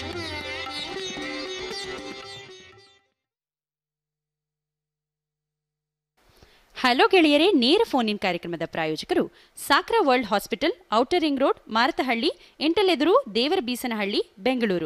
Hello ಗೆಳೆಯರೇ ನೇರ phone in ಕಾರ್ಯಕ್ರಮದ ಪ್ರಾಯೋಜಕರು Sakra world hospital outer ring road Marathahalli ಎಂಟಲೆದುರು ದೇವರ ಬೀಸನಹಳ್ಳಿ ಬೆಂಗಳೂರು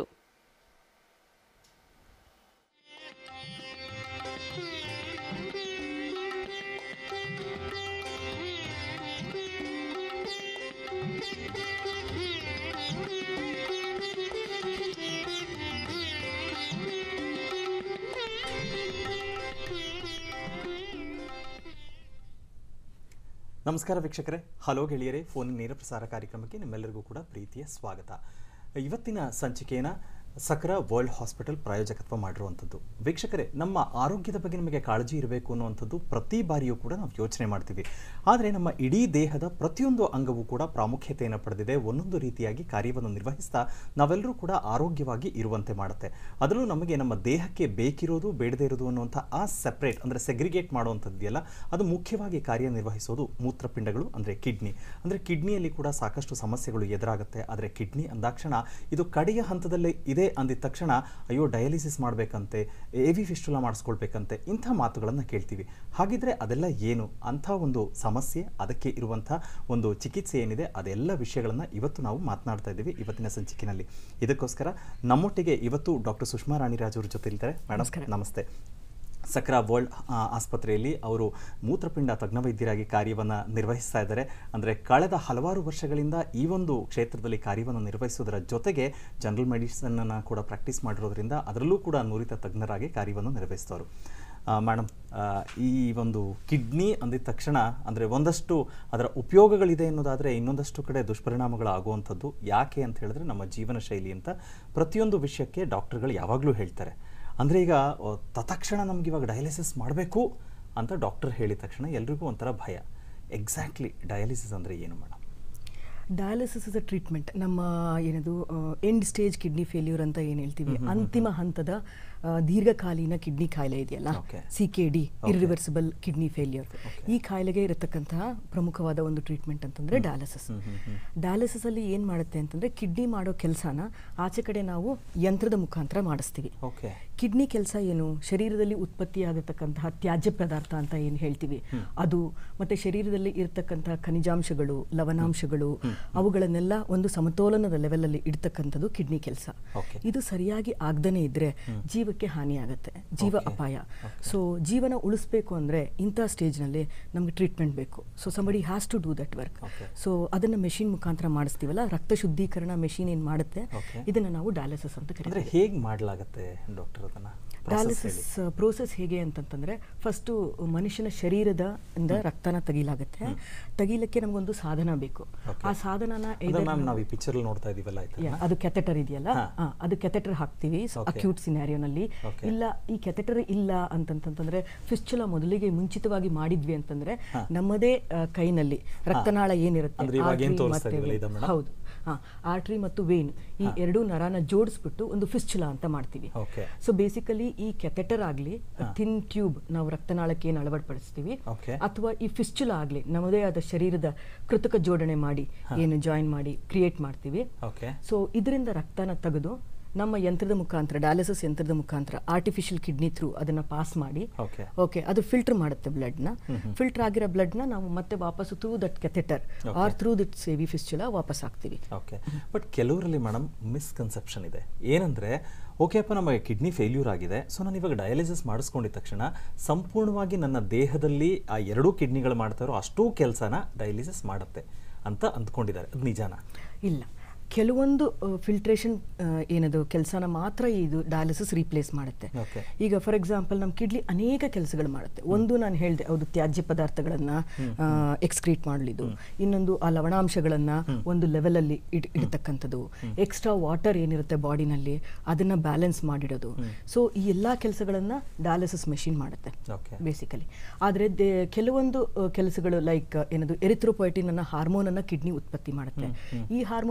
ನಮಸ್ಕಾರ ವೀಕ್ಷಕರೇ ಹಲೋ ಗೆಳೆಯರೇ ಫೋನ್ ನೇರ ಪ್ರಸಾರ ಕಾರ್ಯಕ್ರಮಕ್ಕೆ ನಿಮ್ಮೆಲ್ಲರಿಗೂ ಕೂಡ ಪ್ರೀತಿಯ ಸ್ವಾಗತ ಇವತ್ತಿನ ಸಂಚಿಕೆಯನ್ನು ಸಕರ ವರ್ಲ್ಡ್ ಹಾಸ್ಪಿಟಲ್ ಪ್ರಾಯೋಜಕತ್ವ ಮಾಡಿರುವಂಥದ್ದು ವೀಕ್ಷಕರೇ ನಮ್ಮ ಆರೋಗ್ಯದ ಬಗ್ಗೆ ನಮಗೆ ಕಾಳಜಿ ಇರಬೇಕು ಅನ್ನುವಂಥದ್ದು ಪ್ರತಿ ಬಾರಿಯೂ ಕೂಡ ನಾವು ಯೋಚನೆ ಮಾಡ್ತೀವಿ ಆದರೆ ನಮ್ಮ ಇಡೀ ದೇಹದ ಪ್ರತಿಯೊಂದು ಅಂಗವೂ ಕೂಡ ಪ್ರಾಮುಖ್ಯತೆಯನ್ನು ಪಡೆದಿದೆ ಒಂದೊಂದು ರೀತಿಯಾಗಿ ಕಾರ್ಯವನ್ನು ನಿರ್ವಹಿಸ್ತಾ ನಾವೆಲ್ಲರೂ ಕೂಡ ಆರೋಗ್ಯವಾಗಿ ಇರುವಂತೆ ಮಾಡುತ್ತೆ ಅದರಲ್ಲೂ ನಮಗೆ ನಮ್ಮ ದೇಹಕ್ಕೆ ಬೇಕಿರೋದು ಬೇಡದೇ ಇರೋದು ಅನ್ನುವಂಥ ಆ ಸೆಪ್ರೇಟ್ ಅಂದರೆ ಸೆಗ್ರಿಗೇಟ್ ಮಾಡುವಂಥದ್ದಿಯಲ್ಲ ಅದು ಮುಖ್ಯವಾಗಿ ಕಾರ್ಯನಿರ್ವಹಿಸೋದು ಮೂತ್ರಪಿಂಡಗಳು ಅಂದರೆ ಕಿಡ್ನಿ ಅಂದರೆ ಕಿಡ್ನಿಯಲ್ಲಿ ಕೂಡ ಸಾಕಷ್ಟು ಸಮಸ್ಯೆಗಳು ಎದುರಾಗುತ್ತೆ ಆದರೆ ಕಿಡ್ನಿ ಅಂದಾಕ್ಷಣ ಇದು ಕಡೆಯ ಹಂತದಲ್ಲೇ ಇದೆ ಅಂದಿದ ತಕ್ಷಣ ಅಯ್ಯೋ ಡಯಾಲಿಸಿಸ್ ಮಾಡಬೇಕಂತೆ ಎ ವಿ ಫಿಸ್ಟುಲಾ ಮಾಡಿಸ್ಕೊಳ್ಬೇಕಂತೆ ಇಂಥ ಮಾತುಗಳನ್ನು ಕೇಳ್ತೀವಿ ಹಾಗಿದ್ರೆ ಅದೆಲ್ಲ ಏನು ಅಂಥ ಒಂದು ಸಮಸ್ಯೆ ಅದಕ್ಕೆ ಇರುವಂಥ ಒಂದು ಚಿಕಿತ್ಸೆ ಏನಿದೆ ಅದೆಲ್ಲ ವಿಷಯಗಳನ್ನು ಇವತ್ತು ನಾವು ಮಾತನಾಡ್ತಾ ಇದ್ದೀವಿ ಇವತ್ತಿನ ಸಂಚಿಕೆಯಲ್ಲಿ ಇದಕ್ಕೋಸ್ಕರ ನಮ್ಮೊಟ್ಟಿಗೆ ಇವತ್ತು ಡಾಕ್ಟರ್ ಸುಷ್ಮಾ ರಾಣಿರಾಜ್ ಅವ್ರ ಜೊತೆ ಇರ್ತಾರೆ ಮೇಡಮ್ ನಮಸ್ತೆ ಸಕ್ರಾ ವರ್ಲ್ಡ್ ಆ, ಆಸ್ಪತ್ರೆಯಲ್ಲಿ ಅವರು ಮೂತ್ರಪಿಂಡ ತಜ್ಞ ವೈದ್ಯರಾಗಿ ಕಾರ್ಯವನ್ನು ನಿರ್ವಹಿಸ್ತಾ ಇದ್ದಾರೆ ಅಂದರೆ ಕಳೆದ ಹಲವಾರು ವರ್ಷಗಳಿಂದ ಈ ಒಂದು ಕ್ಷೇತ್ರದಲ್ಲಿ ಕಾರ್ಯವನ್ನು ನಿರ್ವಹಿಸೋದರ ಜೊತೆಗೆ ಜನರಲ್ ಮೆಡಿಸನನ್ನು ಕೂಡ ಪ್ರಾಕ್ಟೀಸ್ ಮಾಡಿರೋದ್ರಿಂದ ಅದರಲ್ಲೂ ಕೂಡ ನುರಿತ ತಜ್ಞರಾಗಿ ಕಾರ್ಯವನ್ನು ನಿರ್ವಹಿಸ್ತವರು ಮೇಡಮ್ ಈ ಒಂದು ಕಿಡ್ನಿ ಅಂದಿದ ತಕ್ಷಣ ಅಂದರೆ ಒಂದಷ್ಟು ಅದರ ಉಪಯೋಗಗಳಿದೆ ಅನ್ನೋದಾದರೆ ಇನ್ನೊಂದಷ್ಟು ಕಡೆ ದುಷ್ಪರಿಣಾಮಗಳು ಆಗುವಂಥದ್ದು ಯಾಕೆ ಅಂತ ಹೇಳಿದ್ರೆ ನಮ್ಮ ಜೀವನ ಶೈಲಿ ಅಂತ ಪ್ರತಿಯೊಂದು ವಿಷಯಕ್ಕೆ ಡಾಕ್ಟರ್ಗಳು ಯಾವಾಗಲೂ ಹೇಳ್ತಾರೆ ಅಂದರೆ ಈಗ ಅ, ತತ್ಕ್ಷಣ ನಮ್ಗೆ ಇವಾಗ ಡಯಾಲಿಸಿಸ್ ಮಾಡಬೇಕು ಅಂತ ಡಾಕ್ಟರ್ ಹೇಳಿದ ತಕ್ಷಣ ಎಲ್ರಿಗೂ ಒಂಥರ ಭಯ ಎಕ್ಸಾಕ್ಟ್ಲಿ ಡಯಾಲಿಸಿಸ್ ಅಂದರೆ ಏನು madam dialysis is a treatment ನಮ್ಮ ಏನದು ಎಂಡ್ ಸ್ಟೇಜ್ ಕಿಡ್ನಿ ಫೇಲ್ಯೂರ್ ಅಂತ ಏನು ಹೇಳ್ತೀವಿ ಅಂತಿಮ ಹಂತದ ಆ, ದೀರ್ಘಕಾಲೀನ ಕಿಡ್ನಿ ಕಾಯಿಲೆ ಇದೆಯಲ್ಲ Okay. C K D Okay. Irreversible kidney failure ಈ ಕಾಯಿಲೆಗೆ ಇರತಕ್ಕಂತಹ ಪ್ರಮುಖವಾದ ಒಂದು ಟ್ರೀಟ್ಮೆಂಟ್ ಅಂತಂದ್ರೆ ಡಯಾಲಿಸಿಸ್ ಡಯಾಲಿಸಿಸ್ ಅಲ್ಲಿ ಏನು ಮಾಡುತ್ತೆ ಅಂತಂದ್ರೆ ಕಿಡ್ನಿ ಮಾಡೋ ಕೆಲಸನ ಆಚೆ ಕಡೆ ನಾವು ಯಂತ್ರದ ಮುಖಾಂತರ ಮಾಡಿಸ್ತೀವಿ ಓಕೆ ಕಿಡ್ನಿ ಕೆಲಸ ಏನು ಶರೀರದಲ್ಲಿ ಉತ್ಪತ್ತಿಯಾಗತಕ್ಕಂತಹ ತ್ಯಾಜ್ಯ ಪದಾರ್ಥ ಅಂತ ಏನು ಹೇಳ್ತೀವಿ ಅದು ಮತ್ತೆ ಶರೀರದಲ್ಲಿ ಇರತಕ್ಕಂತಹ ಖನಿಜಾಂಶಗಳು ಲವಣಾಂಶಗಳು ಅವುಗಳನ್ನೆಲ್ಲ ಒಂದು ಸಮತೋಲನದ ಲೆವೆಲಲ್ಲಿ ಇಡ್ತಕ್ಕಂಥದ್ದು ಕಿಡ್ನಿ ಕೆಲಸ Okay. ಇದು ಸರಿಯಾಗಿ ಆಗದೇ ಇದ್ರೆ ಜೀವಕ್ಕೆ ಹಾನಿಯಾಗತ್ತೆ ಜೀವ Okay. ಅಪಾಯ ಸೊ ಜೀವನ ಉಳಿಸ್ಬೇಕು ಅಂದ್ರೆ ಇಂಥ ಸ್ಟೇಜ್ನಲ್ಲಿ ನಮ್ಗೆ ಟ್ರೀಟ್ಮೆಂಟ್ ಬೇಕು so somebody has to do that work Okay. So ಅದನ್ನ ಮೆಷಿನ್ ಮುಖಾಂತರ ಮಾಡಿಸ್ತೀವಲ್ಲ ರಕ್ತ ಶುದ್ಧೀಕರಣ ಮೆಷಿನ್ ಏನು ಮಾಡುತ್ತೆ Okay. ಇದನ್ನ ನಾವು ಡಯಾಲಿಸಿಸ್ ಅಂತ ಕರಿತೀವಿ ಅಂದರೆ ಹೇಗೆ ಮಾಡಲಾಗತ್ತೆ ಡಾಕ್ಟರ್ ಅದನ್ನು ಡಯಾಲಿಸಿಸ್ ಪ್ರೋಸೆಸ್ ಹೇಗೆ ಅಂತಂತಂದ್ರೆ ಫಸ್ಟು ಮನುಷ್ಯನ ಶರೀರದ ಇಂದ ರಕ್ತನ ತೆಗಿಲಾಗುತ್ತೆ ತೆಗಿಲಿಕ್ಕೆ ನಮಗೊಂದು ಸಾಧನ ಬೇಕು ಆ ಸಾಧನನ ಅಂದರೆ either ಮ್ಯಾಮ್ ನಾವು- ನಾವು ಈ ಪಿಕ್ಚರಲ್ಲಿ ನೋಡ್ತಾ ಇದೀವಲ್ಲ ಆಯ್ತಾ Yeah, ಅದು ಕೆಥೆಟರ್ ಇದೆಯಲ್ಲ ಹಾ. ಆ, ಅದು ಕೆಥೆಟರ್ ಹಾಕ್ತೀವಿ Okay. Acute ಸಿನಾರಿಯೋನಲ್ಲಿ Okay. ಇಲ್ಲ ಈ ಕೆಥೆಟರ್ ಇಲ್ಲ ಅಂತಂತಂದ್ರೆ ಫಿಸ್ಚುಲ ಮೊದಲಿಗೆ ಮುಂಚಿತವಾಗಿ ಮಾಡಿದ್ವಿ ಅಂತಂದ್ರೆ ನಮ್ಮದೇ ಆ, ಕೈನಲ್ಲಿ ರಕ್ತನಾಳ ಏನಿರುತ್ತೆ ಅಂದ್ರೆ ಇವಾಗ ಏನ್ artery ತೋರಿಸ್ತಾ ಮತ್ತೆ ಇದೀವಲ್ಲ ಇದು vein. ಮೇಡಮ್? ಹೌದು ಆರ್ಟ್ರಿ ಮತ್ತು ವೇನ್ ಈ ಎರಡೂ ನರನ ಜೋಡಿಸ್ಬಿಟ್ಟು ಒಂದು ಫಿಸ್ಚುಲಾ ಅಂತ ಮಾಡ್ತೀವಿ Okay. ಸೊ ಬೇಸಿಕಲಿ ಈ ಕೆಥೆಟರ್ ಆಗಲಿ ಥಿನ್ ಟ್ಯೂಬ್ ನಾವು ರಕ್ತನಾಳಕ್ಕೆ ಏನು ಅಳವಡಿಸ್ತೀವಿ Okay. ಅಥವಾ ಈ ಫಿಸ್ಚುಲಾ ಆಗಲಿ ನಮ್ಮದೇ ಆದ ಶರೀರದ ಕೃತಕ ಜೋಡಣೆ ಮಾಡಿ ಏನು ಜಾಯಿನ್ ಮಾಡಿ ಕ್ರಿಯೇಟ್ ಮಾಡ್ತೀವಿ ಓಕೆ ಸೊ ಇದರಿಂದ ರಕ್ತನ ತೆಗೆದು ನಮ್ಮ ಯಂತ್ರದ ಮುಖಾಂತರ ಡಯಾಲಿಸಿಸ್ ಯಂತ್ರದ ಮುಖಾಂತರ ಆರ್ಟಿಫಿಷಿಯಲ್ ಕಿಡ್ನಿ ಥ್ರೂ ಅದನ್ನ ಪಾಸ್ ಮಾಡಿ Okay. ಓಕೆ ಅದು ಫಿಲ್ಟರ್ ಮಾಡುತ್ತೆ ಬ್ಲಡ್ನ ಫಿಲ್ಟರ್ ಆಗಿರೋ ಬ್ಲಡ್ನ ನಾವು ಮತ್ತೆ ವಾಪಸ್ through that catheter or through that ಸೇವಿ ಫಿಸ್ಚುಲಾ ವಾಪಸ್ ಹಾಕ್ತೀವಿ ಓಕೆ ಬಟ್ ಕೆಲವರಲ್ಲಿ ಮೇಡಮ್ ಮಿಸ್ಕನ್ಸೆಪ್ಷನ್ ಇದೆ ಏನಂದರೆ ಓಕೆಪ್ಪ ನಮಗೆ ಕಿಡ್ನಿ ಫೇಲ್ಯೂರ್ ಆಗಿದೆ ಸೊ ನಾನು ಇವಾಗ ಡಯಾಲಿಸಿಸ್ ಮಾಡಿಸ್ಕೊಂಡಿದ ತಕ್ಷಣ ಸಂಪೂರ್ಣವಾಗಿ ನನ್ನ ದೇಹದಲ್ಲಿ ಆ ಎರಡೂ ಕಿಡ್ನಿಗಳು ಮಾಡ್ತಾ ಇರೋ ಅಷ್ಟೂ ಕೆಲಸನ ಡಯಾಲಿಸಿಸ್ ಮಾಡುತ್ತೆ ಅಂತ ಅಂದ್ಕೊಂಡಿದ್ದಾರೆ ಅದು ನಿಜಾನ ಇಲ್ಲ ಕೆಲವೊಂದು ಫಿಲ್ಟ್ರೇಷನ್ ಏನದು ಕೆಲಸನ ಮಾತ್ರ ಇದು ಡಯಾಲಿಸಿಸ್ ರೀಪ್ಲೇಸ್ ಮಾಡುತ್ತೆ Okay. ಈಗ ಫಾರ್ ಎಕ್ಸಾಂಪಲ್ ನಮ್ಮ ಕಿಡ್ನಿ ಅನೇಕ ಕೆಲಸಗಳು ಮಾಡುತ್ತೆ ಒಂದು ನಾನು ಹೇಳಿದೆ ಅದು ತ್ಯಾಜ್ಯ ಪದಾರ್ಥಗಳನ್ನ ಎಕ್ಸ್ಕ್ರೀಟ್ ಮಾಡಲಿದ್ದು ಇನ್ನೊಂದು ಆ ಲವಣಾಂಶಗಳನ್ನ ಒಂದು ಲೆವೆಲಲ್ಲಿ ಇಡ್ ಇಡ್ತಕ್ಕಂಥದ್ದು ಎಕ್ಸ್ಟ್ರಾ ವಾಟರ್ ಏನಿರುತ್ತೆ ಬಾಡಿನಲ್ಲಿ ಅದನ್ನ ಬ್ಯಾಲೆನ್ಸ್ ಮಾಡಿಡೋದು ಸೊ ಈ ಎಲ್ಲಾ ಕೆಲಸಗಳನ್ನ ಡಯಾಲಿಸಿಸ್ ಮೆಷಿನ್ ಮಾಡುತ್ತೆ Okay. ಬೇಸಿಕಲಿ ಆದರೆ ಕೆಲವೊಂದು ಆ, ಕೆಲಸಗಳು ಲೈಕ್ ಏನದು ಎರಿಥ್ರೋಪೊಯಟಿನ್ ಅನ್ನೋ ಹಾರ್ಮೋನ್ ಅನ್ನ ಕಿಡ್ನಿ ಉತ್ಪತ್ತಿ ಮಾಡುತ್ತೆ ಈ ಹಾರ್ಮೋನ್ ಯಾತಕ್ಕೆ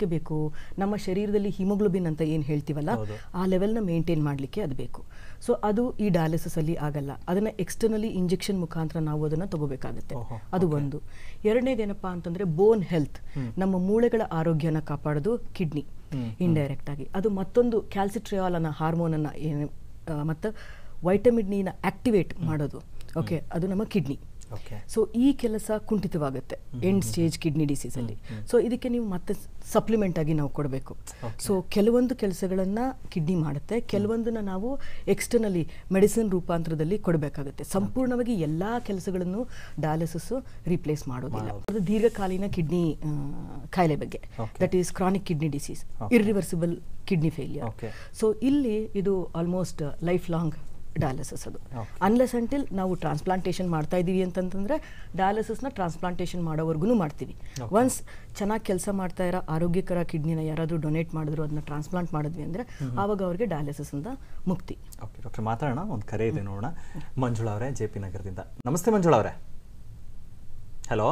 ಯಾಕೆ ಬೇಕು ನಮ್ಮ ಶರೀರದಲ್ಲಿ ಹಿಮೋಗ್ಲೋಬಿನ್ ಅಂತ ಏನು ಹೇಳ್ತೀವಲ್ಲ ಹೌದು. ಆ ಲೆವೆಲ್ನ ಮೇಂಟೈನ್ ಮಾಡಲಿಕ್ಕೆ ಅದು ಬೇಕು ಸೊ ಅದು ಈ ಡಯಾಲಿಸಿಸ್ ಅಲ್ಲಿ ಆಗಲ್ಲ ಅದನ್ನ ಎಕ್ಸ್ಟರ್ನಲಿ ಇಂಜೆಕ್ಷನ್ ಮುಖಾಂತರ ನಾವು ಅದನ್ನ ತಗೋಬೇಕಾಗುತ್ತೆ ಓಹೋ, ಅದು ಒಂದು ಎರಡನೇದೇನಪ್ಪ ಅಂತಂದ್ರೆ ಬೋನ್ ಹೆಲ್ತ್ ನಮ್ಮ ಮೂಳೆಗಳ ಆರೋಗ್ಯನ ಕಾಪಾಡೋದು ಕಿಡ್ನಿ ಇಂಡೈರೆಕ್ಟ್ ಆಗಿ ಅದು ಮತ್ತೊಂದು ಕ್ಯಾಲ್ಸಿಟ್ರಿಯಾಲ್ ಅನ್ನೋ ಹಾರ್ಮೋನ್ ಅನ್ನ ಏನು ಆ, ಮತ್ತು ವೈಟಮಿನ್ ಡಿನ ಆಕ್ಟಿವೇಟ್ ಮಾಡೋದು ಓಕೆ ಅದು ನಮ್ಮ ಕಿಡ್ನಿ ಓಕೆ ಸೊ ಈ ಕೆಲಸ ಕುಂಠಿತವಾಗುತ್ತೆ ಎಂಡ್ ಸ್ಟೇಜ್ ಕಿಡ್ನಿ ಡಿಸೀಸ್ ಅಲ್ಲಿ ಸೊ ಇದಕ್ಕೆ ನೀವು ಮತ್ತೆ ಸಪ್ಲಿಮೆಂಟ್ ಆಗಿ ನಾವು ಕೊಡಬೇಕು ಸೊ ಕೆಲವೊಂದು ಕೆಲಸಗಳನ್ನ ಕಿಡ್ನಿ ಮಾಡುತ್ತೆ ಕೆಲವೊಂದನ್ನ ನಾವು ಎಕ್ಸ್ಟರ್ನಲಿ ಮೆಡಿಸಿನ್ ರೂಪಾಂತರದಲ್ಲಿ ಕೊಡಬೇಕಾಗುತ್ತೆ ಸಂಪೂರ್ಣವಾಗಿ ಎಲ್ಲಾ ಕೆಲಸಗಳನ್ನು ಡಯಾಲಿಸಿಸ್ ರಿಪ್ಲೇಸ್ ಮಾಡೋದಿಲ್ಲ ಅದು ದೀರ್ಘಕಾಲೀನ ಕಿಡ್ನಿ ಕಾಯಿಲೆ ಬಗ್ಗೆ Okay. That is chronic kidney disease irreversible kidney failure Okay. So ಇಲ್ಲಿ ಇದು ಆಲ್ಮೋಸ್ಟ್ ಲೈಫ್ ಲಾಂಗ್ ಡಯಾಲಿಸಿಸ್ ಅದು Okay. ಅನ್ಲೆಸ್ ಅಂಟಿಲ್ ನಾವು ಟ್ರಾನ್ಸ್ಪ್ಲಾಂಟೇಷನ್ ಮಾಡ್ತಾ ಇದ್ದೀವಿ ಅಂತಂತಂದ್ರೆ ಡಯಾಲಿಸಿಸ್ನ ಟ್ರಾನ್ಸ್ಪ್ಲಾಂಟೇಷನ್ ಮಾಡೋವರೆಗೂ ಮಾಡ್ತೀವಿ ಒನ್ಸ್ ಚೆನ್ನಾಗಿ ಕೆಲಸ ಮಾಡ್ತಾ ಇರೋ ಆರೋಗ್ಯಕರ ಕಿಡ್ನಿನ ಯಾರಾದರೂ ಡೊನೇಟ್ ಮಾಡಿದ್ರು ಅದನ್ನ ಟ್ರಾನ್ಸ್ಪ್ಲಾಂಟ್ ಮಾಡಿದ್ವಿ ಅಂದ್ರೆ ಆವಾಗ ಅವ್ರಿಗೆ ಡಯಾಲಿಸಿಸ್ ಇಂದ ಮುಕ್ತಿ ಓಕೆ ಡಾಕ್ಟರ್ ಮಾತಾಡೋಣ ಒಂದು ಕರೆ ಇದೆ ನೋಡೋಣ ಮಂಜುಳಾ ಅವರೇ ಜೆ ಪಿ ನಗರದಿಂದ ನಮಸ್ತೆ ಮಂಜುಳಾ ಅವರೇ ಹಲೋ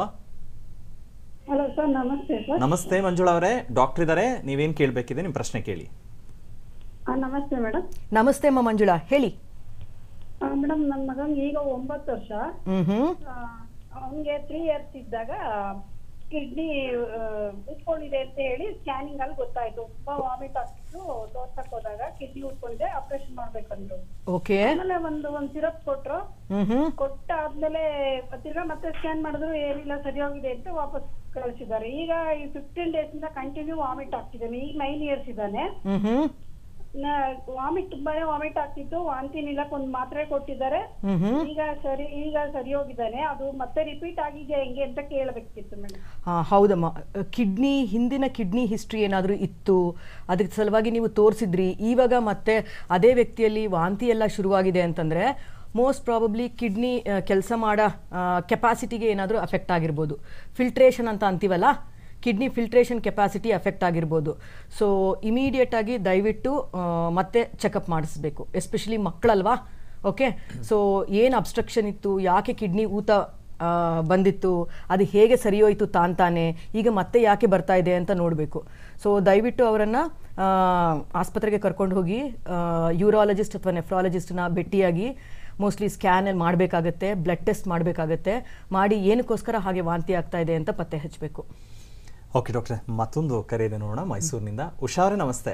ಹಲೋ ಸರ್ ನಮಸ್ತೆ ಸರ್ ನಮಸ್ತೆ ಮಂಜುಳಾ ಅವರೇ ಡಾಕ್ಟರ್ ಇದ್ದಾರೆ ನೀವೇನು ಕೇಳಬೇಕಿದೆ ನಿಮ್ಮ ಪ್ರಶ್ನೆ ಕೇಳಿ ಆ, ನಮಸ್ತೆ ಮೇಡಮ್ ನಮಸ್ತೆ ಅಮ್ಮ ಮಂಜುಳಾ ಹೇಳಿ ಮೇಡಮ್ ನನ್ನ ಮಗಂಗೆ ಈಗ ಒಂಬತ್ತು ವರ್ಷ ಹ್ಮ್ ಹ್ಮ್ ಅವನಿಗೆ ತ್ರೀ ಇಯರ್ಸ್ ಇದ್ದಾಗ ಕಿಡ್ನಿ ಉಟ್ಕೊಂಡಿದೆ ಅಂತ ಹೇಳಿ ಸ್ಕ್ಯಾನಿಂಗ್ ಅಲ್ಲಿ ಗೊತ್ತಾಯ್ತು ತುಂಬಾ ವಾಮಿಟ್ ಆಗ್ತಿತ್ತು ತೋರ್ಸಕ್ ಹೋದಾಗ ಕಿಡ್ನಿ ಉಟ್ಕೊಂಡಿದೆ ಆಪರೇಷನ್ ಮಾಡ್ಬೇಕಂದ್ರು ಓಕೆ ಆಮೇಲೆ ಒಂದು ಒಂದ್ ಸಿರಪ್ ಕೊಟ್ರು ಹ್ಮ್ ಹ್ಮ್ ಕೊಟ್ಟಾದ್ಮೇಲೆ ತಿರ್ಗಾ ಮತ್ತೆ ಸ್ಕ್ಯಾನ್ ಮಾಡಿದ್ರು ಏನಿಲ್ಲ ಸರಿ ಹೋಗಿದೆ ಅಂತ ವಾಪಸ್ ಕಳಿಸಿದ್ದಾರೆ ಈಗ ಈ ಫಿಫ್ಟೀನ್ ಡೇಸ್ ಇಂದ ಕಂಟಿನ್ಯೂ ವಾಮಿಟ್ ಆಗ್ತಿದ್ದಾನೆ ಈಗ ನೈನ್ ಇಯರ್ಸ್ ಇದ್ದಾನೆ ಹ್ಮ್ ಹ್ಮ್ ವಾಮಿಟ್ ತುಂಬಾನೇ ವಾಮಿಟ್ ಆಗ್ತಿತ್ತು ವಾಂತಿ ನಿಲ್ಲಕ್ ಒಂದ್ ಮಾತ್ರೆ ಕೊಟ್ಟಿದ್ದಾರೆ ಹ್ಮ್ ಹ್ಮ್ ಈಗ ಸರಿ ಈಗ ಸರಿ ಹೋಗಿದ್ದಾನೆ ಅದು ಮತ್ತೆ ರಿಪೀಟ್ ಆಗಿದೆ ಹೆಂಗೆ ಅಂತ ಕೇಳಬೇಕಿತ್ತು ಮೇಡಮ್ ಹಾ ಹೌದಮ್ಮ ಕಿಡ್ನಿ ಹಿಂದಿನ ಕಿಡ್ನಿ ಹಿಸ್ಟ್ರಿ ಏನಾದರೂ ಇತ್ತು ಅದಕ್ಕೆ ಸಲುವಾಗಿ ನೀವು ತೋರಿಸಿದ್ರಿ ಇವಾಗ ಮತ್ತೆ ಅದೇ ವ್ಯಕ್ತಿಯಲ್ಲಿ ವಾಂತಿ ಎಲ್ಲ ಶುರುವಾಗಿದೆ ಅಂತಂದರೆ ಮೋಸ್ಟ್ ಪ್ರಾಬಬ್ಲಿ ಕಿಡ್ನಿ ಕೆಲಸ ಮಾಡೋ ಕೆಪಾಸಿಟಿಗೆ ಏನಾದರೂ ಅಫೆಕ್ಟ್ ಆಗಿರ್ಬೋದು ಫಿಲ್ಟ್ರೇಷನ್ ಅಂತ ಅಂತೀವಲ್ಲ ಕಿಡ್ನಿ ಫಿಲ್ಟ್ರೇಷನ್ ಕೆಪಾಸಿಟಿ ಅಫೆಕ್ಟ್ ಆಗಿರ್ಬೋದು ಸೊ ಇಮಿಡಿಯೇಟ್ ಆಗಿ ದಯವಿಟ್ಟು ಆ, ಮತ್ತೆ ಚೆಕಪ್ ಮಾಡಿಸ್ಬೇಕು ಎಸ್ಪೆಷಲಿ ಮಕ್ಕಳಲ್ವಾ ಓಕೆ ಸೊ ಏನು ಅಬ್ಸ್ಟ್ರಕ್ಷನ್ ಇತ್ತು ಯಾಕೆ ಕಿಡ್ನಿ ಊತ ಆ, ಬಂದಿತ್ತು ಅದು ಹೇಗೆ ಸರಿಯೋಯ್ತು ತಾನ್ ತಾನೇ ಈಗ ಮತ್ತೆ ಯಾಕೆ ಬರ್ತಾ ಇದೆ ಅಂತ ನೋಡಬೇಕು ಸೊ ದಯವಿಟ್ಟು ಅವರನ್ನು ಆಸ್ಪತ್ರೆಗೆ ಕರ್ಕೊಂಡು ಹೋಗಿ ಯೂರಾಲಜಿಸ್ಟ್ ಅಥವಾ ನೆಫ್ರಾಲಜಿಸ್ಟ್ನ ಭೇಟಿಯಾಗಿ ಮೋಸ್ಟ್ಲಿ ಸ್ಕ್ಯಾನ್ ಮಾಡಬೇಕಾಗತ್ತೆ ಬ್ಲಡ್ ಟೆಸ್ಟ್ ಮಾಡಬೇಕಾಗತ್ತೆ ಮಾಡಿ ಏನಕ್ಕೋಸ್ಕರ ಹಾಗೆ ವಾಂತಿ ಆಗ್ತಾ ಇದೆ ಅಂತ ಪತ್ತೆ ಹಚ್ಚಬೇಕು ಓಕೆ ಡಾಕ್ಟ್ರೆ ಮತ್ತೊಂದು ಕರೆ ಇದೆ ನೋಡೋಣ ಮೈಸೂರಿನಿಂದ ಉಷಾವ್ರೆ ನಮಸ್ತೆ